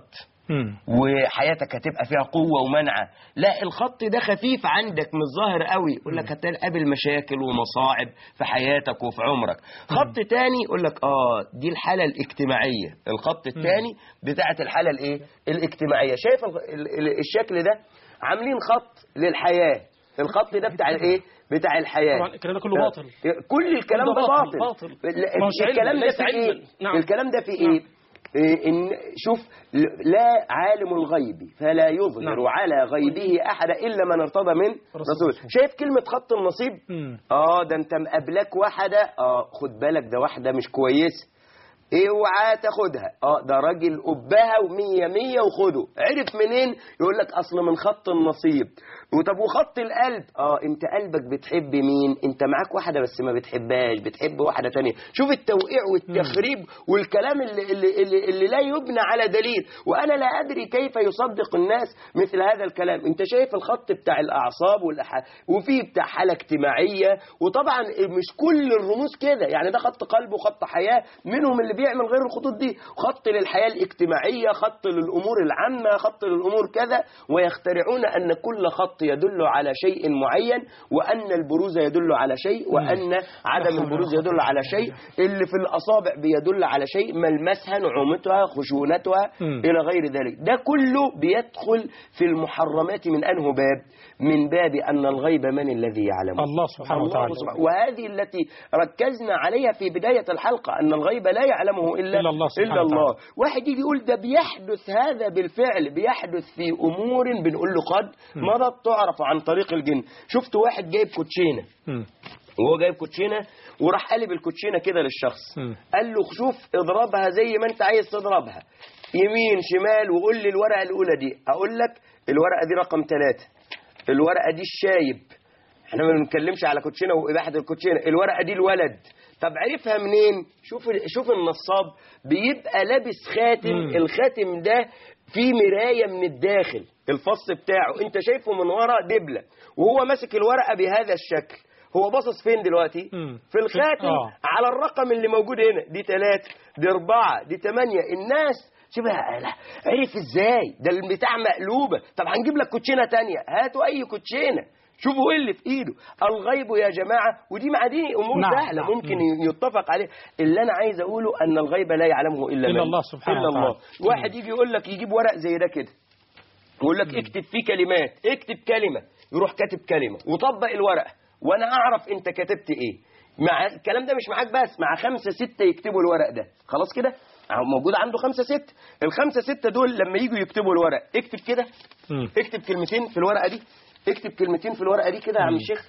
مم. وحياتك هتبقى فيها قوة ومنعة لا الخط ده خفيف عندك مش ظاهر قوي يقول لك هتقابل مشاكل ومصاعب في حياتك وفي عمرك خط تاني يقول لك اه دي الحالة الاجتماعية الخط التاني بتاعت الحالة الايه الاجتماعية شايف ال- ال- ال- الشكل ده عاملين خط للحياة الخط ده بتاع الايه بتاع الحياة طبعا الكلام ده كله باطل كل الكلام كل ده ده باطل, باطل، باطل. لا، ما هوش علم، الكلام ده ليس في ايه علما. نعم. الكلام ده في نعم. ايه إيه، إن شوف ل- لا عالم الغيب فلا يظهر نعم. على غيبه أحد إلا من ارتضى من رسول شايف كلمة خط النصيب مم. اه ده انت مقابلك واحدة اه خد بالك ده واحدة مش كويسة اوعى تاخدها اه ده راجل قبها ومية مية وخده عرف منين يقول لك اصل من خط النصيب وطب وخط القلب اه انت قلبك بتحب مين انت معاك واحدة بس ما بتحبهاش بتحب واحدة تانية شوف التوقيع والتخريب والكلام اللي, اللي, اللي, اللي لا يبنى على دليل وانا لا ادري كيف يصدق الناس مثل هذا الكلام انت شايف الخط بتاع الاعصاب والأح... وفي بتاع حالة اجتماعية وطبعا مش كل الرموز كده يعني ده خط قلب وخط حياة منهم اللي بيعمل غير الخطوط دي خط للحياة الاجتماعية خط للأمور العامة خط للأمور كذا ويخترعون أن كل خط يدل على شيء معين وأن البروز يدل على شيء وأن عدم البروز يدل على شيء اللي في الأصابع بيدل على شيء ملمسها نعومتها خشونتها مم. إلى غير ذلك ده كله بيدخل في المحرمات من أنه باب من باب أن الغيب من الذي يعلمه الله سبحانه الله وتعالى سبحانه وهذه التي ركزنا عليها في بداية الحلقة أن الغيب لا يعلمه إلا, إلا الله سبحانه إلا الله وتعالى. واحد يجي يقول ده بيحدث هذا بالفعل بيحدث في أمور بنقول له قد مضت تعرف عن طريق الجن شفت واحد جايب كوتشينة مم. وهو جايب كوتشينة وراح قلب الكوتشينة كده للشخص مم. قال له شوف اضربها زي ما انت عايز تضربها يمين شمال وقول لي الورقة الأولى دي أقول لك الورقة دي رقم ثلاثة الورقة دي الشايب احنا ما بنتكلمش على كوتشينة وإباحة الكوتشينة الورقة دي الولد طب عرفها منين شوف شوف النصاب بيبقى لابس خاتم مم. الخاتم ده فيه مراية من الداخل الفص بتاعه انت شايفه من ورا دبلة وهو ماسك الورقة بهذا الشكل هو باصص فين دلوقتي مم. في الخاتم آه. على الرقم اللي موجود هنا دي ثلاثة دي أربعة دي ثمانية الناس شبه لا عرف ازاي ده البتاع مقلوبة طب هنجيب لك كوتشينة تانية هاتوا أي كوتشينة شوفوا ايه اللي في ايده الغيب يا جماعة ودي معادي امور نعم، سهلة نعم. ممكن مم. يتفق عليه اللي انا عايز اقوله ان الغيب لا يعلمه الا إلا من؟ الله سبحانه الا الله وتعالى. واحد يجي يقول لك يجيب ورق زي ده كده يقول لك اكتب فيه كلمات اكتب كلمة يروح كاتب كلمة وطبق الورقة وانا اعرف انت كتبت ايه مع الكلام ده مش معاك بس مع خمسة ستة يكتبوا الورق ده خلاص كده أهو موجود عنده خمسة ستة الخمسة ستة دول لما يجوا يكتبوا الورق اكتب كده مم. اكتب كلمتين في الورقة دي اكتب كلمتين في الورقة دي كده يا عم الشيخ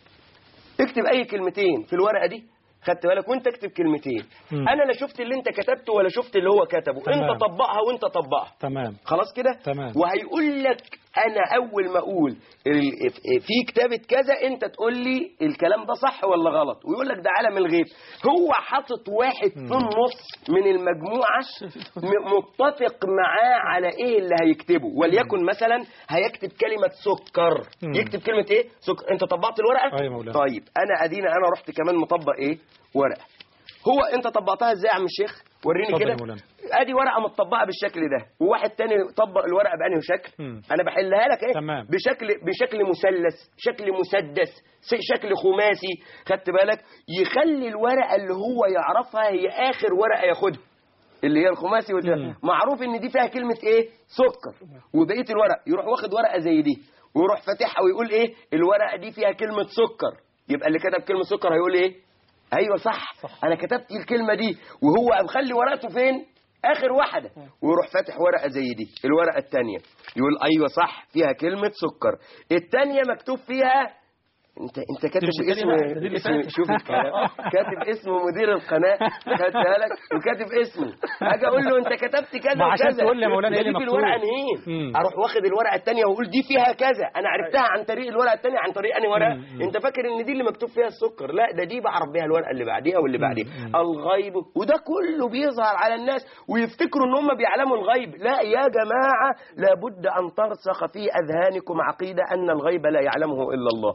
اكتب اي كلمتين في الورقة دي خدت بالك وانت اكتب كلمتين مم. انا لا شفت اللي انت كتبته ولا شفت اللي هو كتبه تمام. انت طبقها وانت طبقها تمام خلاص كده تمام. وهيقول لك انا اول ما اقول ال- في كتابه كذا انت تقول لي الكلام ده صح ولا غلط ويقول لك ده عالم الغيب هو حاطط واحد في النص من المجموعه م- متفق معاه على ايه اللي هيكتبه وليكن مثلا هيكتب كلمه سكر مم. يكتب كلمه ايه سكر انت طبقت الورقه أيوة يا مولانا. طيب انا ادينا انا رحت كمان مطبق ايه ورقه هو انت طبقتها ازاي يا عم الشيخ وريني اتفضل كده يا مولانا. ادي ورقه متطبقه بالشكل ده وواحد تاني طبق الورقه بانهي شكل مم. انا بحلها لك ايه تمام. بشكل بشكل مثلث شكل مسدس س- شكل خماسي خدت بالك يخلي الورقه اللي هو يعرفها هي اخر ورقه ياخدها اللي هي الخماسي مم. والت... معروف ان دي فيها كلمه ايه سكر وبقيه الورق يروح واخد ورقه زي دي ويروح فاتحها ويقول ايه الورقه دي فيها كلمه سكر يبقى اللي كتب كلمه سكر هيقول ايه ايوه صح, صح. انا كتبت الكلمه دي وهو مخلي ورقته فين اخر واحده ويروح فاتح ورقه زي دي الورقه الثانيه يقول ايوه صح فيها كلمه سكر الثانيه مكتوب فيها انت انت كاتب مش اسم الكلمة، ده دي اللي اسم فاتت. شوف الكلام كاتب اسم مدير القناه خدت بالك وكاتب اسمه اجي اقول له انت كتبت كذا ما عشان وكذا تقول لي يا مولانا ايه اللي يجيب مكتوب. الورقه منين مم. اروح واخد الورقه الثانيه واقول دي فيها كذا انا عرفتها عن طريق الورقه الثانيه عن طريق انهي ورقه مم. انت فاكر ان دي اللي مكتوب فيها السكر لا ده دي بعرف بيها الورقه اللي بعديها واللي بعديها الغيب وده كله بيظهر على الناس ويفتكروا ان هم بيعلموا الغيب لا يا جماعه لابد ان ترسخ في اذهانكم عقيده ان الغيب لا يعلمه الا الله وبعدين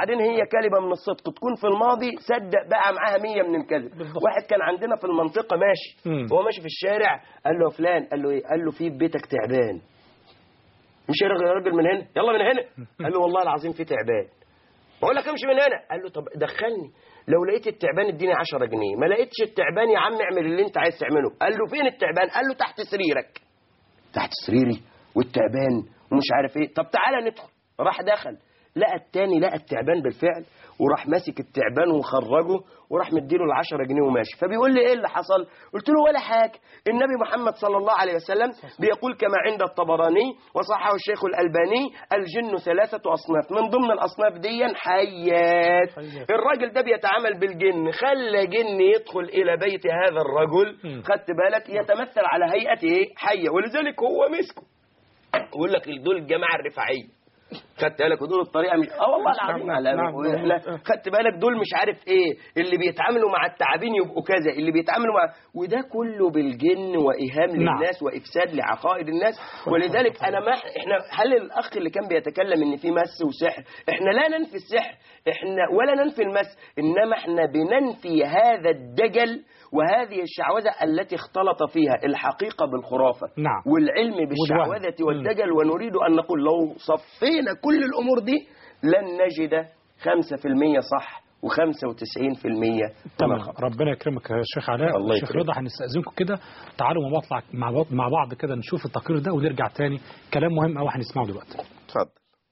وبعدين هي كلمه من الصدق تكون في الماضي صدق بقى معاها مية من الكذب بالضبط. واحد كان عندنا في المنطقه ماشي مم. هو ماشي في الشارع قال له يا فلان قال له ايه قال له في بيتك تعبان مش يا راجل- يا راجل من هنا يلا من هنا قال له والله العظيم في تعبان بقول لك امشي من هنا قال له طب دخلني لو لقيت التعبان اديني 10 جنيه ما لقيتش التعبان يا عم اعمل اللي انت عايز تعمله قال له فين التعبان قال له تحت سريرك تحت سريري والتعبان ومش عارف ايه طب تعالى ندخل راح دخل لقى التاني لقى التعبان بالفعل وراح ماسك التعبان وخرجه وراح مديله العشرة جنيه وماشي فبيقول لي ايه اللي حصل قلت له ولا حاجة النبي محمد صلى الله عليه وسلم بيقول كما عند الطبراني وصححه الشيخ الألباني الجن ثلاثة أصناف من ضمن الأصناف دي حيات حيات. الراجل ده بيتعامل بالجن خلى جن يدخل إلى بيت هذا الرجل مم. خدت بالك يتمثل على هيئة ايه حية ولذلك هو مسكه يقول لك دول الجماعة الرفاعية خدت بالك ودول الطريقه مش اه والله العظيم نعم، على نعم. احنا خدت بالك دول مش عارف ايه اللي بيتعاملوا مع التعابين يبقوا كذا اللي بيتعاملوا مع وده كله بالجن وايهام نعم. للناس وافساد لعقائد الناس ولذلك انا ما احنا هل الاخ اللي كان بيتكلم ان في مس وسحر احنا لا ننفي السحر احنا ولا ننفي المس انما احنا بننفي هذا الدجل وهذه الشعوذه التي اختلط فيها الحقيقه بالخرافه نعم. والعلم بالشعوذه مم. والدجل ونريد ان نقول لو صفينا كل الامور دي لن نجد 5% صح و95% تمام ربنا يكرمك يا شيخ علاء الله شيخ يكرمك. رضا هنستأذنكم كده تعالوا مع بعض مع بعض مع بعض كده نشوف التقرير ده ونرجع تاني كلام مهم قوي هنسمعه دلوقتي اتفضل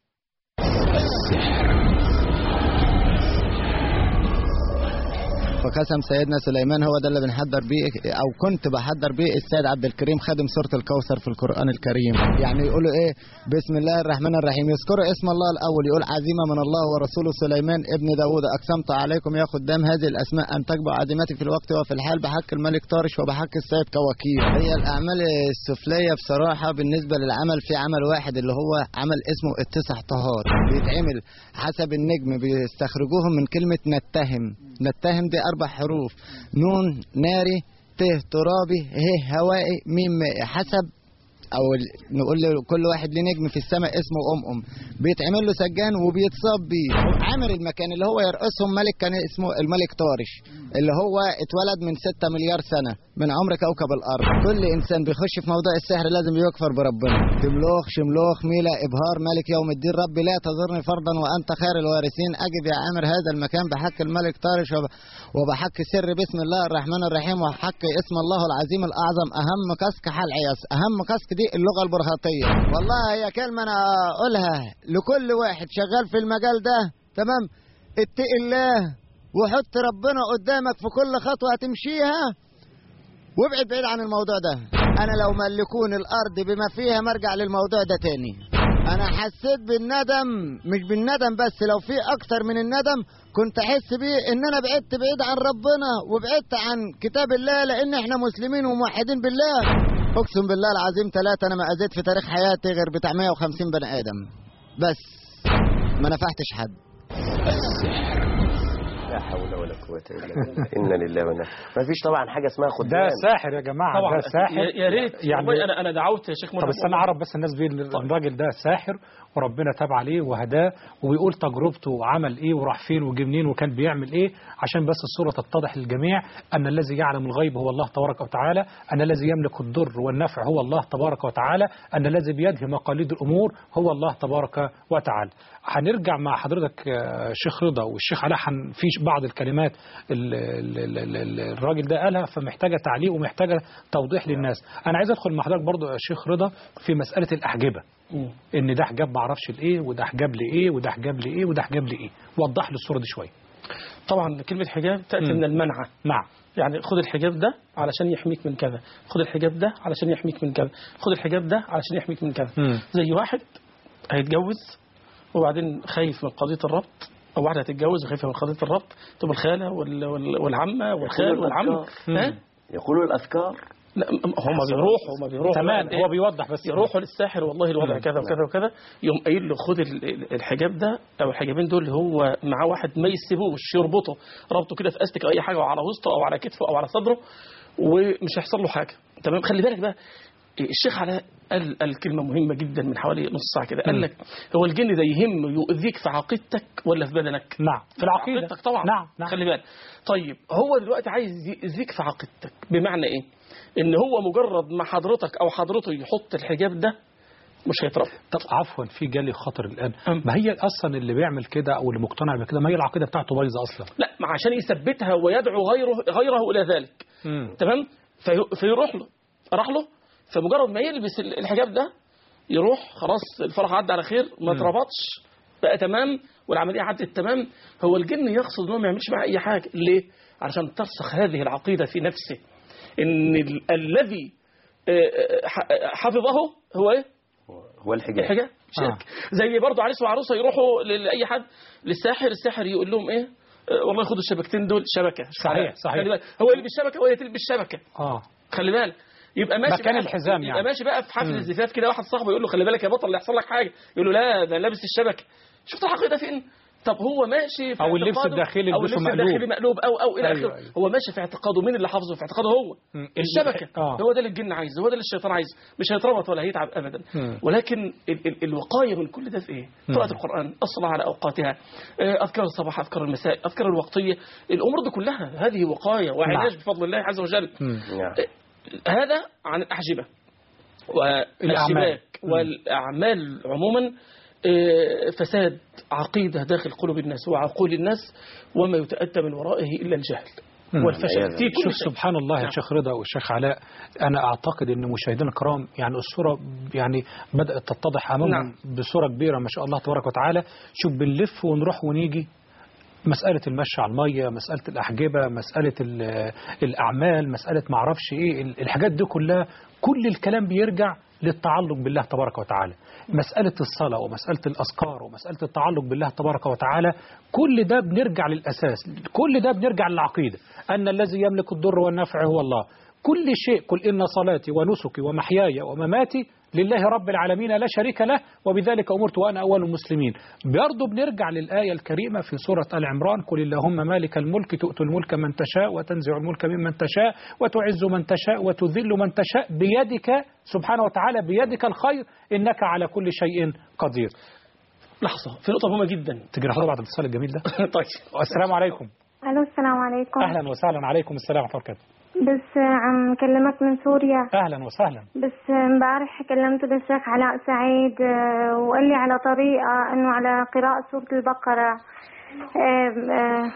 فقسم سيدنا سليمان هو ده اللي بنحضر بيه او كنت بحضر بيه السيد عبد الكريم خادم سوره الكوثر في القران الكريم يعني يقولوا ايه بسم الله الرحمن الرحيم يذكروا اسم الله الاول يقول عزيمه من الله ورسوله سليمان ابن داوود اقسمت عليكم يا خدام هذه الاسماء ان تجبع عزيمتي في الوقت وفي الحال بحق الملك طارش وبحق السيد كوكيل هي الاعمال السفليه بصراحه بالنسبه للعمل في عمل واحد اللي هو عمل اسمه التسع طهار بيتعمل حسب النجم بيستخرجوهم من كلمه نتهم نتهم دي اربع حروف نون ناري ت ترابي ه هوائي ميم مائي حسب او ال- نقول له كل واحد ليه نجم في السماء اسمه ام ام بيتعمل له سجان وبيتصاب بيه عامر المكان اللي هو يرقصهم ملك كان اسمه الملك طارش اللي هو اتولد من 6 مليار سنه من عمر كوكب الارض كل انسان بيخش في موضوع السحر لازم يكفر بربنا تملوخ شملوخ ميلا ابهار ملك يوم الدين ربي لا تضرني فرضا وانت خير الوارثين اجب يا عامر هذا المكان بحق الملك طارش وب- وبحق سر بسم الله الرحمن الرحيم وحق اسم الله العظيم الاعظم اهم كسك حال عياس اهم كسك دي اللغه البرهاطيه والله هي كلمه انا اقولها لكل واحد شغال في المجال ده تمام اتق الله وحط ربنا قدامك في كل خطوه هتمشيها وابعد بعيد عن الموضوع ده انا لو ملكون الارض بما فيها مرجع للموضوع ده تاني انا حسيت بالندم مش بالندم بس لو في اكتر من الندم كنت احس بيه ان انا بعدت بعيد عن ربنا وبعدت عن كتاب الله لان احنا مسلمين وموحدين بالله اقسم بالله العظيم ثلاثة انا ما اذيت في تاريخ حياتي غير بتاع 150 بني ادم بس ما نفعتش حد لا حول ولا قوة إلا بالله إنا لله وإنا ما فيش طبعا حاجة اسمها ده خدام ساحر يا جماعه طبعا ده ساحر يا- يا ريت يعني يعني انا انا دعوت يا شيخ طب مرحبا استنى اعرف بس الناس بيه الراجل ده ساحر وربنا تاب عليه وهداه وبيقول تجربته وعمل ايه وراح فين وجه منين وكان بيعمل ايه عشان بس الصوره تتضح للجميع ان الذي يعلم الغيب هو الله تبارك وتعالى ان الذي يملك الضر والنفع هو الله تبارك وتعالى ان الذي بيده مقاليد الامور هو الله تبارك وتعالى هنرجع مع حضرتك آه، شيخ رضا والشيخ علاء هن- في بعض الكلمات ال- ال- ال- ال- ال- الراجل ده قالها فمحتاجه تعليق ومحتاجه توضيح للناس انا عايز ادخل مع حضرتك برضو يا شيخ رضا في مساله الاحجبه مم. ان ده حجاب ما اعرفش لايه وده حجاب لايه وده حجاب لايه وده حجاب لايه وضح لي الصوره دي شويه طبعا كلمه حجاب تاتي مم. من المنع نعم يعني خد الحجاب ده علشان يحميك من كذا خد الحجاب ده علشان يحميك من كذا خد الحجاب ده علشان يحميك من كذا مم. زي واحد هيتجوز وبعدين خايف من قضيه الربط او واحده هتتجوز وخايفه من قضيه الربط تبقى الخاله وال- وال- والعمه والخال والعم الأفكار. ها يقولوا الأفكار لا هم بيروحوا هم بيروحوا تمام بقى هو إيه؟ بيوضح بس يروحوا للساحر والله الوضع مم. كذا وكذا وكذا يقوم قايل له خد ال- ال- الحجاب ده او الحجابين دول اللي هو معاه واحد ما يسيبوش يربطه ربطه كده في استك او اي حاجه او على وسطه او على كتفه او على صدره ومش هيحصل له حاجه تمام خلي بالك بقى الشيخ علاء قال, قال كلمة مهمة جدا من حوالي نص ساعة كده قال لك هو الجن ده يهم يؤذيك في عقيدتك ولا في بدنك نعم في العقيدة عقيدتك طبعا نعم نعم خلي بالك طيب هو دلوقتي عايز يأذيك في عقيدتك بمعنى ايه ان هو مجرد ما حضرتك او حضرته يحط الحجاب ده مش هيتربى طب عفوا في جالي خطر الان ما هي اصلا اللي بيعمل كده او اللي مقتنع بكده ما هي العقيده بتاعته بايظه اصلا لا ما عشان يثبتها ويدعو غيره غيره الى ذلك مم. تمام في فيروح له راح له فمجرد ما يلبس الحجاب ده يروح خلاص الفرح عدى على خير ما مم. اتربطش بقى تمام والعمليه عدت تمام هو الجن يقصد انه ما يعملش معاه اي حاجه ليه عشان ترسخ هذه العقيده في نفسه ان ال- الذي آه، آه، ح- آه، حفظه هو ايه هو الحجاب الحجاب شرك زي برضه عريس وعروسه يروحوا ل- لاي حد للساحر الساحر يقول لهم ايه آه، والله خدوا الشبكتين دول شبكه صحيح، صحيح. خلي بالك هو يلبس شبكه وهي تلبس شبكه اه خلي بالك يبقى ماشي مكان بقى الحزام يبقى يعني. ماشي بقى في حفل مم. الزفاف كده واحد صاحبه يقول له خلي بالك يا بطل اللي يحصل لك حاجه يقول له لا ده لابس الشبكه شفت العقيده فين طب هو ماشي في أو اللبس اعتقاده- الداخلي او يلبسه اللبس مقلوب. الداخلي مقلوب او او الى أيوة، اخره أيوة. هو ماشي في اعتقاده مين اللي حافظه في اعتقاده هو مم. الشبكه آه. هو ده اللي الجن عايزه هو ده اللي الشيطان عايزه مش هيتربط ولا هيتعب ابدا مم. ولكن ال ال الوقايه من كل ده في ايه مم. قراءه القران الصلاه على اوقاتها آه، اذكار الصباح اذكار المساء اذكار الوقتيه الامور دي كلها هذه وقايه وعلاج نعم. بفضل الله عز وجل مم. نعم. هذا عن الأحجبة الأعمال. والشباك مم. والأعمال عموما آه، فساد عقيدة داخل قلوب الناس وعقول الناس وما يتأتى من ورائه إلا الجهل مم. والفشل والعياذ في كل شوف شيء سبحان الله يا نعم. شيخ رضا والشيخ علاء انا اعتقد ان مشاهدينا الكرام يعني الصوره يعني بدات تتضح امامهم نعم. بصوره كبيره ما شاء الله تبارك وتعالى شوف بنلف ونروح ونيجي مسألة المشي على المية مسألة الأحجبة مسألة ال- الأعمال مسألة معرفش إيه ال- الحاجات دي كلها كل الكلام بيرجع للتعلق بالله تبارك وتعالى مسألة الصلاة ومسألة الأذكار ومسألة التعلق بالله تبارك وتعالى كل ده بنرجع للأساس كل ده بنرجع للعقيدة أن الذي يملك الضر والنفع هو الله كل شيء قل إن صلاتي ونسكي ومحياي ومماتي لله رب العالمين لا شريك له وبذلك أمرت وأنا أول المسلمين برضه بنرجع للآية الكريمة في سورة آل عمران قل اللهم مالك الملك تؤتي الملك من تشاء وتنزع الملك ممن تشاء وتعز من تشاء وتذل من تشاء بيدك سبحانه وتعالى بيدك الخير إنك على كل شيء قدير لحظة في نقطة مهمة جدا تجري حضرتك بعد الاتصال الجميل ده طيب السلام عليكم الو السلام عليكم أهلا وسهلا عليكم السلام ورحمة الله وبركاته بس عم كلمك من سوريا أهلا وسهلا بس امبارح كلمت الشيخ علاء سعيد آه، وقال لي على طريقة انه على قراءة سورة البقرة آم، آه،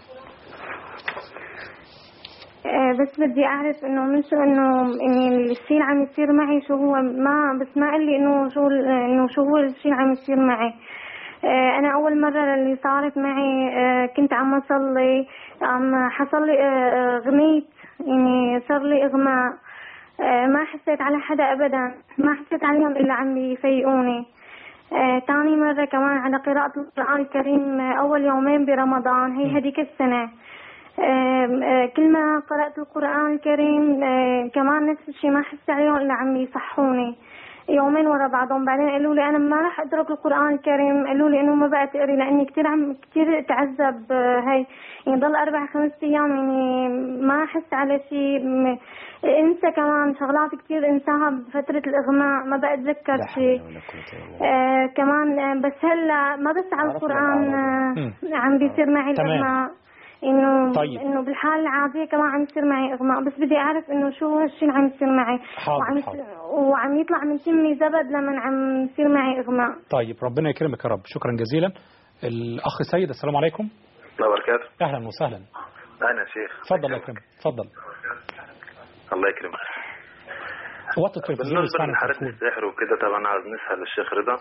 آه، بس بدي اعرف انه من شو انه اني الشيء اللي عم يصير معي شو هو ما بس ما قال لي انه شو ال- انه شو هو الشيء اللي عم يصير معي آه، انا اول مره اللي صارت معي آه، كنت عم اصلي عم حصل لي آه، آه، غميت يعني صار لي اغماء آه، ما حسيت على حدا ابدا ما حسيت عليهم الا عم بيفيقوني آه، تاني مرة كمان على قراءة القرآن الكريم آه، أول يومين برمضان هي هذيك السنة آم، آه، كل ما قرأت القرآن الكريم آه، كمان نفس الشيء ما حس عليهم إلا عم يصحوني يومين ورا بعضهم بعدين قالوا لي أنا ما راح أترك القرآن الكريم قالوا لي إنه ما بقى تقري لأني كثير عم كثير تعذب آه، هاي يعني ضل أربع خمس أيام يعني ما أحس على شيء م- انسى كمان شغلات كثير انساها بفترة الإغماء ما بقى أتذكر لا حول شيء ولا قوة إلا بالله. آه كمان آه بس هلا ما بس على القرآن آه عم بيصير معي تمام. الإغماء إنه طيب. إنه بالحالة العادية كمان عم يصير معي إغماء بس بدي أعرف إنه شو هالشيء اللي عم يصير معي حاضر، وعم حاضر. وعم يطلع من تمي زبد لما عم يصير معي إغماء طيب ربنا يكرمك يا رب شكرا جزيلا الأخ سيد السلام عليكم الله وبركاته أهلا وسهلا انا شيخ تفضل يا كريم تفضل الله يكرمك وطي التلفزيون بالنسبه واسمعنا لحالة التليفون السحر وكده طبعا عاوز نسال الشيخ رضا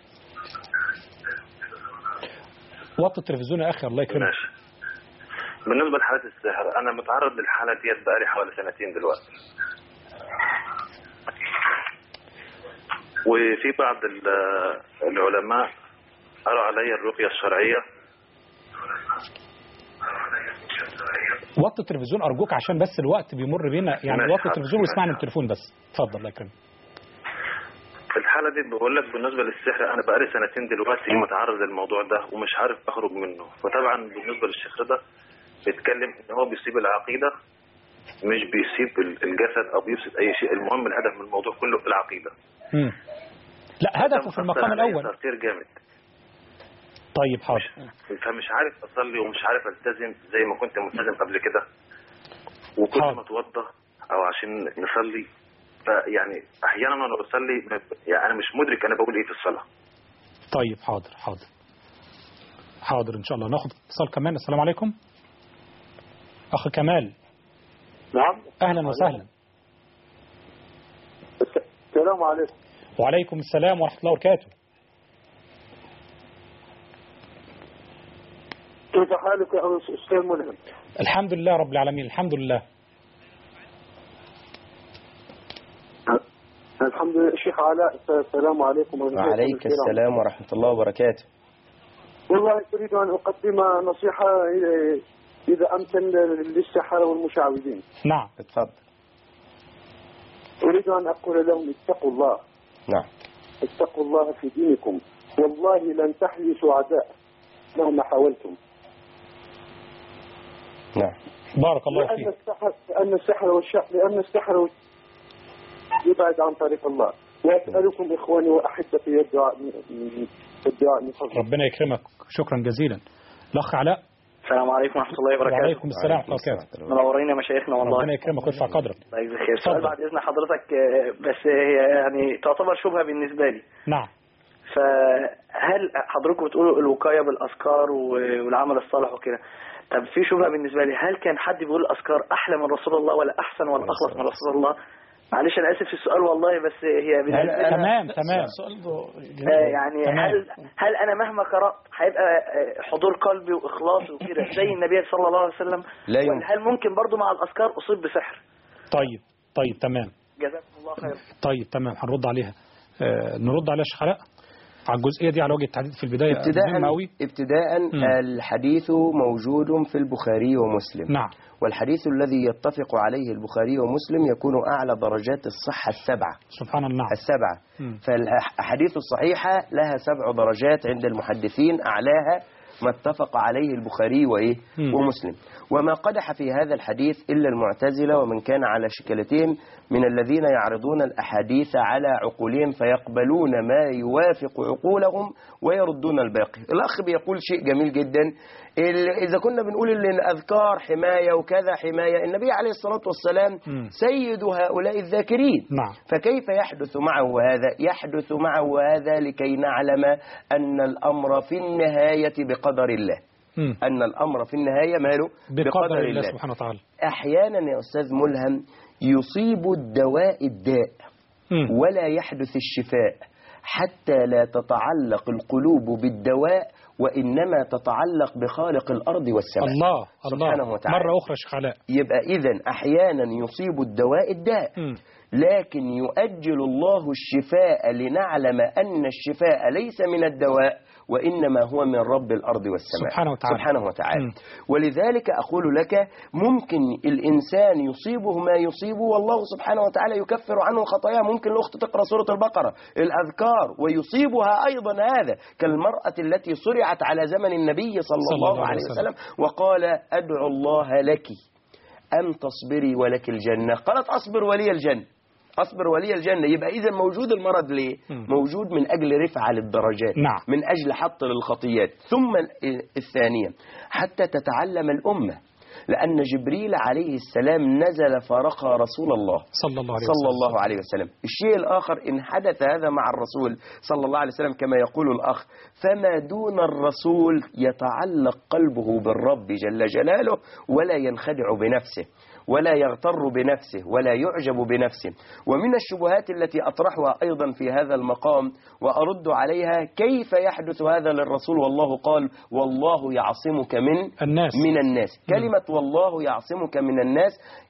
وطي التلفزيون يا أخي الله يكرمك ماشي بالنسبه لحالة السحر انا متعرض للحاله ديت بقالي حوالي سنتين دلوقتي وفي بعض ال- العلماء قرأوا علي الرقية الشرعية وطي التلفزيون أرجوك عشان بس الوقت بيمر بينا يعني ماشي، وطي حاضر. التلفزيون واسمعني من التليفون بس اتفضل الله يكرمك في الحالة دي بقول لك بالنسبة للسحر أنا بقالي سنتين دلوقتي متعرض للموضوع ده ومش عارف أخرج منه فطبعا بالنسبة للشيخ رضا بيتكلم إن هو بيصيب العقيدة مش بيسيب ال- الجسد او بيفسد اي شيء المهم الهدف من الموضوع كله العقيده مم. لا هدفه في المقام مأثر عليا الأول تأثير جامد طيب حاضر فمش عارف اصلي ومش عارف التزم زي ما كنت ملتزم قبل كده وكل ما اتوضى او عشان نصلي فيعني احيانا وانا بصلي ب- يعني انا مش مدرك انا بقول ايه في الصلاه طيب حاضر حاضر حاضر إن شاء الله ناخد اتصال كمان السلام عليكم أخ كمال نعم أهلا وسهلا السلام عليكم وعليكم السلام ورحمة الله وبركاته كيف حالك يا استاذ ملهم الحمد لله رب العالمين الحمد لله الحمد لله شيخ علاء السلام عليكم ورحمة الله وعليك وبركاته. السلام ورحمة الله وبركاته والله أريد أن أقدم نصيحة إذا أمكن للسحرة والمشعوذين نعم اتفضل أريد أن أقول لهم اتقوا الله نعم اتقوا الله في دينكم والله لن تحيوا سعداء مهما حاولتم نعم بارك الله لأن فيك السحر لأن السحر والشح لأن السحر والش- يبعد عن طريق الله وأسألكم إخواني وأحبتي الدعاء الدعاء من فضلكم ربنا يكرمك شكرا جزيلا الأخ علاء السلام عليكم ورحمة الله وبركاته وعليكم السلام ورحمة الله وبركاته منورين يا مشايخنا والله ربنا يكرمك ويرفع قدرك الله يجزيك خير سؤال اتفضل. بعد إذن حضرتك آه، بس هي يعني تعتبر شبهة بالنسبة لي نعم فهل حضرتكم بتقولوا الوقاية بالأذكار و- والعمل الصالح وكده طب في شبهة بالنسبة لي هل كان حد بيقول الأذكار أحلى من رسول الله ولا أحسن ولا أخلص من رسول الله معلش أنا آسف في السؤال والله بس هي بالنسبة لي تمام تمام آه، يعني تمام. هل هل انا مهما قرات هيبقى آه، حضور قلبي واخلاصي وكده زي النبي صلى الله عليه وسلم لا يمكن. ولا هل ممكن برضو مع الاذكار اصيب بسحر طيب طيب تمام جزاكم الله خير طيب تمام هنرد عليها آه نرد عليها يا شيخ علاء على الجزئية دي على وجه التحديد في البداية ابتداء مهمة أوي ابتداء مم. الحديث موجود في البخاري ومسلم نعم والحديث الذي يتفق عليه البخاري ومسلم يكون أعلى درجات الصحة السبعة سبحان الله السبعة مم. فالأحاديث الصحيحة لها سبع درجات عند المحدثين أعلاها ما اتفق عليه البخاري وإيه مم. ومسلم وما قدح في هذا الحديث إلا المعتزلة ومن كان على شكلتهم من الذين يعرضون الأحاديث على عقولهم فيقبلون ما يوافق عقولهم ويردون الباقي الأخ بيقول شيء جميل جدا ال- إذا كنا بنقول إن الأذكار حماية وكذا حماية النبي عليه الصلاة والسلام مم. سيد هؤلاء الذاكرين نعم فكيف يحدث معه هذا يحدث معه هذا لكي نعلم أن الأمر في النهاية بقدر الله مم. أن الأمر في النهاية ماله بقدر الله سبحانه وتعالى أحيانا يا أستاذ ملهم يصيب الدواء الداء مم. ولا يحدث الشفاء حتى لا تتعلق القلوب بالدواء وإنما تتعلق بخالق الأرض والسماء الله سبحانه الله وتعالى مرة أخرى يا شيخ علاء يبقى إذا أحيانا يصيب الدواء الداء مم. لكن يؤجل الله الشفاء لنعلم أن الشفاء ليس من الدواء وإنما هو من رب الأرض والسماء سبحانه وتعالى. سبحانه وتعالى مم. ولذلك أقول لك ممكن الإنسان يصيبه ما يصيبه والله سبحانه وتعالى يكفر عنه خطاياه ممكن الأخت تقرأ سورة البقرة الأذكار ويصيبها أيضا هذا كالمرأة التي صرعت على زمن النبي صلى, الله, عليه وسلم وقال أدعو الله لك أن تصبري ولك الجنة قالت أصبر ولي الجنة أصبر ولي الجنة يبقى إذا موجود المرض ليه مم. موجود من أجل رفع للدرجات نعم. من أجل حط للخطيات ثم ال- الثانية حتى تتعلم الأمة لأن جبريل عليه السلام نزل فرقى رسول الله صلى الله عليه صلى وسلم الله عليه وسلم الشيء الآخر إن حدث هذا مع الرسول صلى الله عليه وسلم كما يقول الأخ فما دون الرسول يتعلق قلبه بالرب جل جلاله ولا ينخدع بنفسه ولا يغتر بنفسه ولا يعجب بنفسه ومن الشبهات التي أطرحها أيضا في هذا المقام وأرد عليها كيف يحدث هذا للرسول والله قال والله يعصمك من الناس من الناس كلمة والله يعصمك من الناس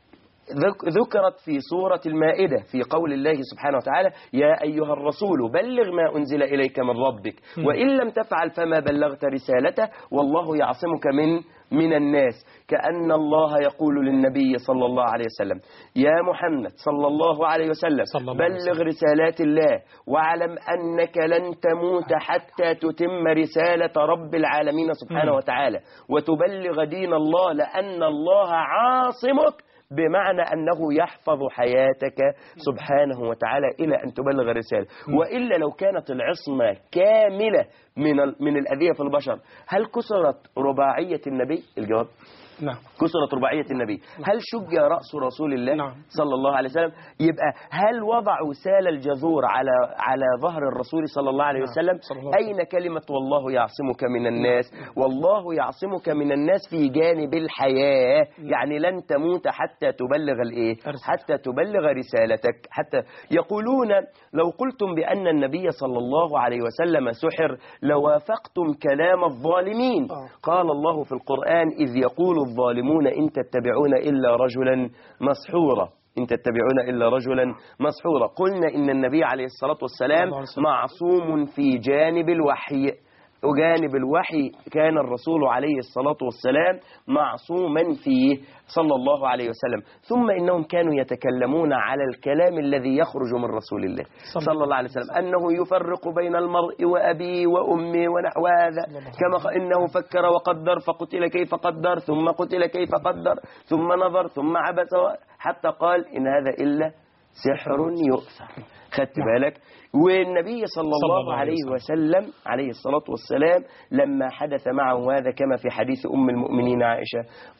ذك- ذكرت في سورة المائدة في قول الله سبحانه وتعالى يا أيها الرسول بلغ ما أنزل إليك من ربك م. وإن لم تفعل فما بلغت رسالته والله يعصمك من من الناس كأن الله يقول للنبي صلى الله عليه وسلم يا محمد صلى الله عليه وسلم صلى الله عليه بلغ رسالات الله واعلم أنك لن تموت حتى تتم رسالة رب العالمين سبحانه م. وتعالى وتبلغ دين الله لأن الله عاصمك بمعنى أنه يحفظ حياتك سبحانه وتعالى إلى أن تبلغ الرسالة وإلا لو كانت العصمة كاملة من ال- من الأذية في البشر هل كسرت رباعية النبي الجواب نعم كسرت رباعية النبي هل شج رأس رسول الله نعم. صلى الله عليه وسلم يبقى هل وضعوا سال الجذور على على ظهر الرسول صلى الله عليه وسلم صلى الله عليه أين كلمة والله يعصمك من الناس والله يعصمك من الناس في جانب الحياة يعني لن تموت حتى تبلغ الإيه حتى تبلغ رسالتك حتى يقولون لو قلتم بأن النبي صلى الله عليه وسلم سحر لوافقتم كلام الظالمين قال الله في القرآن إذ يقول الظالمون إن تتبعون إلا رجلا مسحورا إن تتبعون إلا رجلا مسحورا قلنا إن النبي عليه الصلاة والسلام معصوم في جانب الوحي وجانب الوحي كان الرسول عليه الصلاة والسلام معصوما فيه صلى الله عليه وسلم ثم إنهم كانوا يتكلمون على الكلام الذي يخرج من رسول الله صلى الله عليه وسلم أنه يفرق بين المرء وأبيه وأمه ونحو هذا كما قال إنه فكر وقدر فقتل كيف قدر ثم قتل كيف قدر ثم نظر ثم عبس و- حتى قال إن هذا إلا سحر يؤثر خدت بالك والنبي صلى الله, الله عليه عليه وسلم عليه الصلاة والسلام لما حدث معه هذا كما في حديث أم المؤمنين عائشة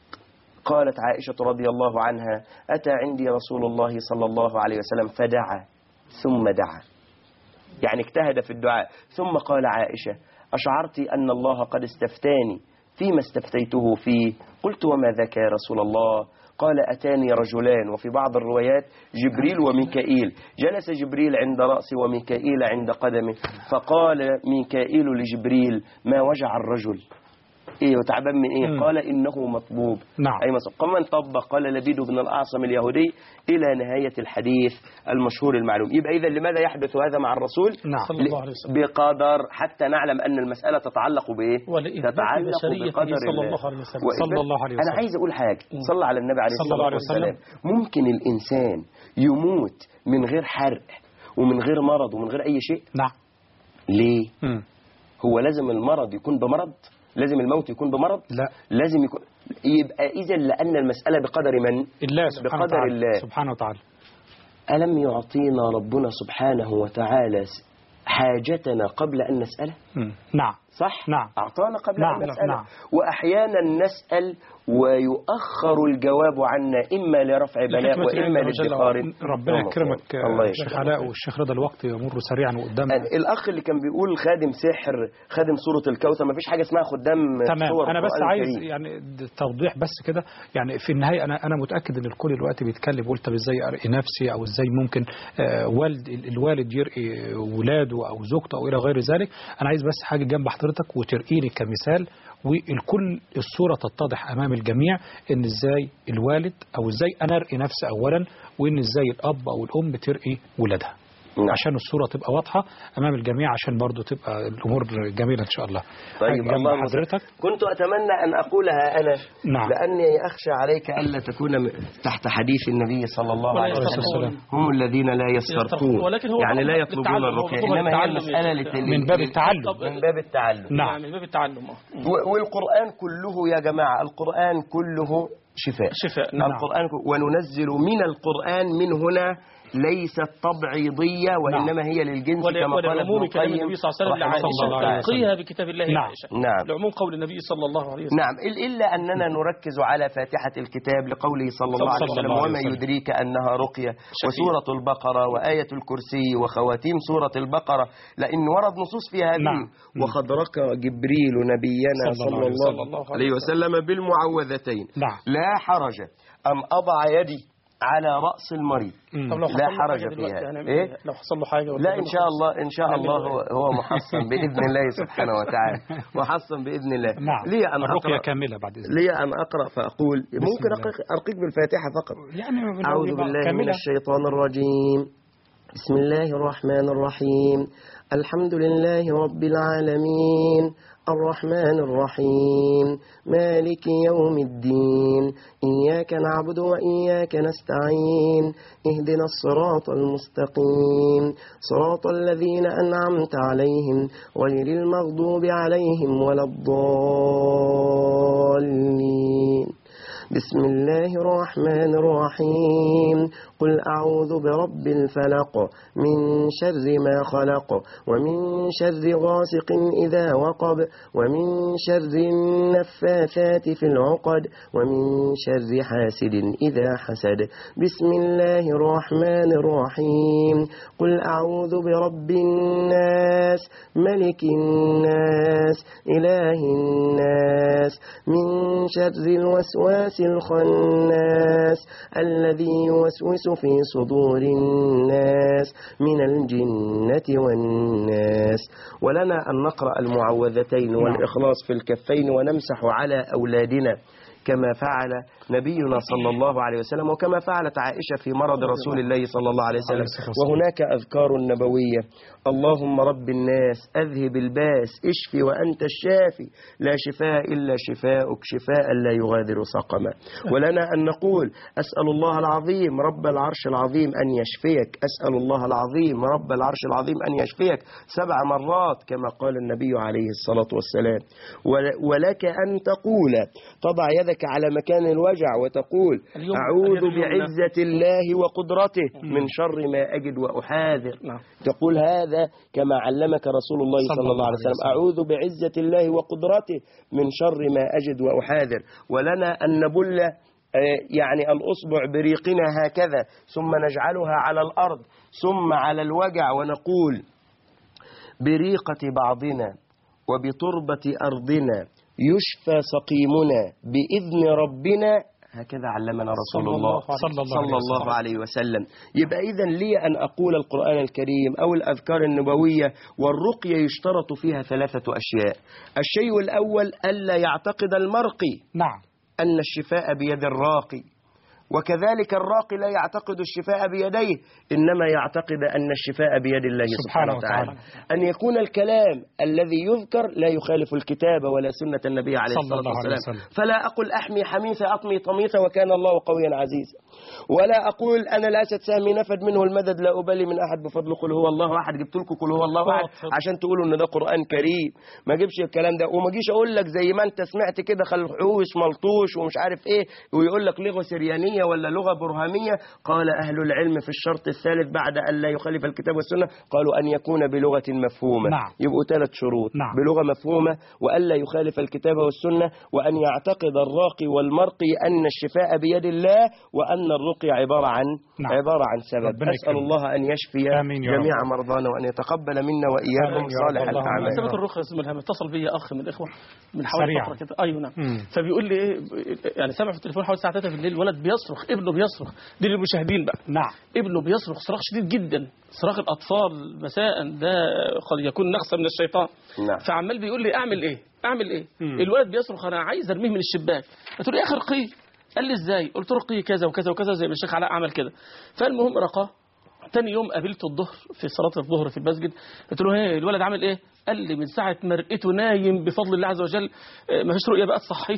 قالت عائشة رضي الله عنها أتى عندي رسول الله صلى الله عليه وسلم فدعا ثم دعا يعني اجتهد في الدعاء ثم قال عائشة أشعرت أن الله قد استفتاني فيما استفتيته فيه قلت وما ذاك يا رسول الله قال أتاني رجلان وفي بعض الروايات جبريل وميكائيل جلس جبريل عند رأسي وميكائيل عند قدمه فقال ميكائيل لجبريل ما وجع الرجل ايه وتعبان من ايه قال انه مطبوب نعم. اي مصب قام من طب قال لبيد بن الاعصم اليهودي الى نهايه الحديث المشهور المعلوم يبقى اذا لماذا يحدث هذا مع الرسول نعم. صلى الله عليه وسلم. بقدر حتى نعلم ان المساله تتعلق بايه ولإثبات تتعلق بشريته بقدر صلى الله الله عليه وسلم. وإثبات- صلى الله عليه انا وسلم. عايز اقول حاجه صلى على النبي عليه صلى الله الصلاه عليه والسلام ممكن الانسان يموت من غير حرق ومن غير مرض ومن غير اي شيء نعم ليه مم. هو لازم المرض يكون بمرض لازم الموت يكون بمرض لا لازم يكون يبقى اذا لان المساله بقدر من الله سبحانه بقدر وتعالى الله سبحانه وتعالى الم يعطينا ربنا سبحانه وتعالى حاجتنا قبل ان نساله مم. نعم صح نعم اعطانا قبل نعم، ان نساله نعم. واحيانا نسال ويؤخر الجواب عنا اما لرفع بلاء لحكمة واما الله جل لادخار وعلا. ربنا يكرمك الله آه، يشفيك الشيخ علاء والشيخ رضا الوقت يمر سريعا وقدامنا الاخ اللي كان بيقول خادم سحر خادم سوره الكوثر ما فيش حاجه اسمها خدام تمام سور انا بس القرآن عايز الكريم. يعني د- توضيح بس كده يعني في النهايه انا انا متاكد ان الكل دلوقتي بيتكلم بيقول طب ازاي ارقي نفسي او ازاي ممكن آه، والد ال- الوالد يرقي ولاده او زوجته او الى غير ذلك انا عايز بس حاجه جنب حضرتك وترقيني كمثال والكل الصوره تتضح امام الجميع ان ازاي الوالد او ازاي انا ارقي نفسي اولا وان ازاي الاب او الام ترقي ولادها نعم. عشان الصوره تبقى واضحه امام الجميع عشان برضو تبقى الامور جميله ان شاء الله طيب حاجة جنب الله حضرتك كنت أتمنى أن أقولها أنا نعم. لأني أخشى عليك ألا تكون م- تحت حديث النبي صلى الله ولا عليه يسترقون. وسلم هم الذين لا يسترقون ولكن هو يعني لا مطلوب يطلبون للتعلم، هو الرقية مطلوب إنما هي للتعلم المسألة يا لت- شيخ. من باب التعلم من باب التعلم نعم يعني من باب التعلم آه. و- والقرآن كله يا جماعة القرآن كله شفاء شفاء نعم القرآن ك- وننزل من القرآن من هنا ليست تبعيضية وإنما هي للجنس ول- كما قال ابن ولعموم كلام القيم النبي صلى الله عليه وسلم رحمه الله الله لعائشة عليه وسلم. تلقيها بكتاب الله يا نعم. عائشة نعم. لعموم قول النبي صلى الله عليه وسلم نعم إل- إلا أننا نركز على فاتحة الكتاب لقوله صلى الله عليه صلى وسلم الله عليه وما وسلم. يدريك أنها رقية وسورة البقرة وآية الكرسي وخواتيم سورة البقرة لأن ورد نصوص في هذه نعم. وقد رقى جبريل نبينا صلى صلى الله عليه الله وسلم. عليه وسلم بالمعوذتين نعم لا حرج أن أضع يدي على رأس المريض مم. طب لو حصل لا له حرج حاجة في دلوقتي هذا. هنعمل إيه؟ إيه؟ لو حصل له حاجة ولا لا إن شاء الله إن شاء الله هو, هو محصن بإذن الله سبحانه وتعالى محصن بإذن الله نعم لي أن الرقية أقرأ كاملة بعد إذنك لي أن أقرأ فأقول ممكن الله. أرقيك, أرقيك بالفاتحة فقط يعني لو أعوذ يبقى بالله من كاملة. الشيطان الرجيم بسم الله الرحمن الرحيم الحمد لله رب العالمين الرحمن الرحيم مالك يوم الدين إياك نعبد وإياك نستعين اهدنا الصراط المستقيم صراط الذين أنعمت عليهم غير المغضوب عليهم ولا الضالين بسم الله الرحمن الرحيم قل أعوذ برب الفلق من شر ما خلق ومن شر غاسق إذا وقب ومن شر النفاثات في العقد ومن شر حاسد إذا حسد بسم الله الرحمن الرحيم قل أعوذ برب الناس ملك الناس إله الناس من شر الوسواس الخناس الذي يوسوس في صدور الناس من الجنة والناس ولنا أن نقرأ المعوذتين والإخلاص في الكفين ونمسح على أولادنا كما فعل نبينا صلى الله عليه وسلم وكما فعلت عائشة في مرض رسول الله صلى الله عليه وسلم وهناك أذكار نبوية اللهم رب الناس أذهب الباس اشفي وأنت الشافي لا شفاء إلا شفاءك شفاء لا يغادر سقما ولنا أن نقول أسأل الله العظيم رب العرش العظيم أن يشفيك أسأل الله العظيم رب العرش العظيم أن يشفيك سبع مرات كما قال النبي عليه الصلاة والسلام ول- ولك أن تقول تضع يدك على مكان الوجع وتقول اليوم- أعوذ اليوم لا. بعزة الله وقدرته من شر ما أجد وأحاذر تقول هذا كما علمك رسول الله صلى الله عليه وسلم أعوذ بعزة الله وقدرته من شر ما أجد وأحاذر ولنا أن نبل آه، يعني الأصبع بريقنا هكذا ثم نجعلها على الأرض ثم على الوجع ونقول بريقة بعضنا وبتربة أرضنا يشفى سقيمنا بإذن ربنا هكذا علمنا رسول صلى الله الله عليه وسلم. صلى الله عليه وسلم يبقى إذا لي أن أقول القرآن الكريم أو الأذكار النبوية والرقية يشترط فيها ثلاثة أشياء الشيء الأول ألا يعتقد المرقي نعم أن الشفاء بيد الراقي وكذلك الراقي لا يعتقد الشفاء بيديه إنما يعتقد أن الشفاء بيد الله سبحانه سبحانه وتعالى وتعالى. أن يكون الكلام الذي يذكر لا يخالف الكتاب ولا سنة النبي عليه صلى الصلاة الله عليه والسلام وسلم. فلا أقول أحمي حميثة أطمي طميثة وكان الله قويا عزيزا ولا أقول أنا الأسد سهمي نفد منه المدد لا أبالي من أحد بفضل قل هو الله أحد جبت لكم قل هو الله أحد عشان تقولوا إن ده قرآن كريم ما أجيبش الكلام ده وما أجيش أقول لك زي ما أنت سمعت كده خلحوش ملطوش ومش عارف إيه ويقول لك لغة سريانية ولا لغة برهامية قال أهل العلم في الشرط الثالث بعد أن لا يخالف الكتاب والسنة قالوا أن يكون بلغة مفهومة نعم. يبقوا ثلاث شروط نعم. بلغة مفهومة وألا يخالف الكتاب والسنة وأن يعتقد الراقي والمرقي أن الشفاء بيد الله وأن الرقي عبارة عن نعم. عبارة عن سبب ربنا أسأل يكرمك. الله أن يشفي آمين يا جميع رب. مرضانا وأن يتقبل منا وإياكم آمين يا رب. صالح اللهم الأعمال آمين. مسألة الرخصة اسم الهم اتصل بي أخ من الإخوة من حوالي سريعا. فترة كده أيوه نعم مم. فبيقول لي إيه يعني سامع في التليفون حوالي الساعة 3 بالليل ولد بيصرخ ابنه بيصرخ دي للمشاهدين بقى نعم ابنه بيصرخ صراخ شديد جدا صراخ الأطفال مساء ده قد يكون نغصة من الشيطان نعم. فعمال بيقول لي أعمل إيه أعمل إيه مم. الولد بيصرخ أنا عايز أرميه من الشباك قلت له يا أخي رقيه قال لي إزاي قلت له رقيه كذا وكذا وكذا زي ما الشيخ علاء عمل كده فالمهم رقاه تاني يوم قابلته الظهر في صلاة الظهر في المسجد قلت له ايه الولد عامل ايه قال لي من ساعة ما رقيته نايم بفضل الله عز وجل آه، ما فيش رؤية بقى تصحيه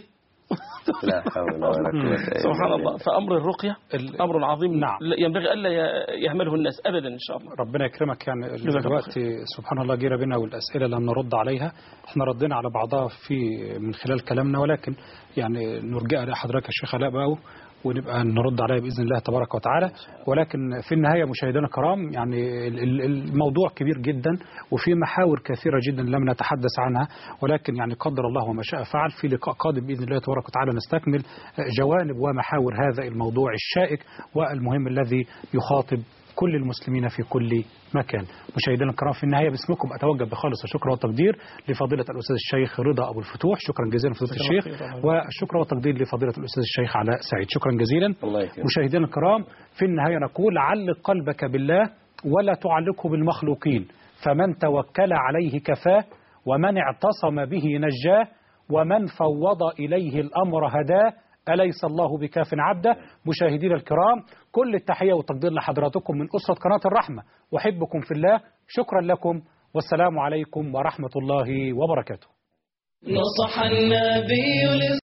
لا حول ولا قوة إلا سبحان بالله. الله فأمر الرقية ال- أمر عظيم نعم. لا- ينبغي ألا ي- يهمله الناس أبدا إن شاء الله ربنا يكرمك يعني الله الوقت سبحان الله جينا بنا والأسئلة لم نرد عليها احنا ردينا على بعضها في من خلال كلامنا ولكن يعني نرجع لحضرتك يا شيخ علاء بقى ونبقى نرد عليها بإذن الله تبارك وتعالى ولكن في النهاية مشاهدينا الكرام يعني ال- ال- الموضوع كبير جدا وفي محاور كثيرة جدا لم نتحدث عنها ولكن يعني قدر الله وما شاء فعل في لقاء قادم بإذن الله تبارك وتعالى نستكمل جوانب ومحاور هذا الموضوع الشائك والمهم الذي يخاطب كل المسلمين في كل مكان مشاهدينا الكرام في النهاية باسمكم أتوجه بخالص الشكر والتقدير لفضيلة الأستاذ الشيخ رضا أبو الفتوح شكرا جزيلا فضيلة جزاك الله الشيخ خير. والشكر والتقدير لفضيلة الأستاذ الشيخ علاء سعيد شكرا جزيلا الله يكرمك مشاهدينا الكرام في النهاية نقول علق قلبك بالله ولا تعلقه بالمخلوقين فمن توكل عليه كفاه ومن اعتصم به نجاه ومن فوض إليه الأمر هداه أليس الله بكاف عبده مشاهدينا الكرام كل التحية والتقدير لحضراتكم من أسرة قناة الرحمة أحبكم في الله شكرا لكم والسلام عليكم ورحمة الله وبركاته نصح النبي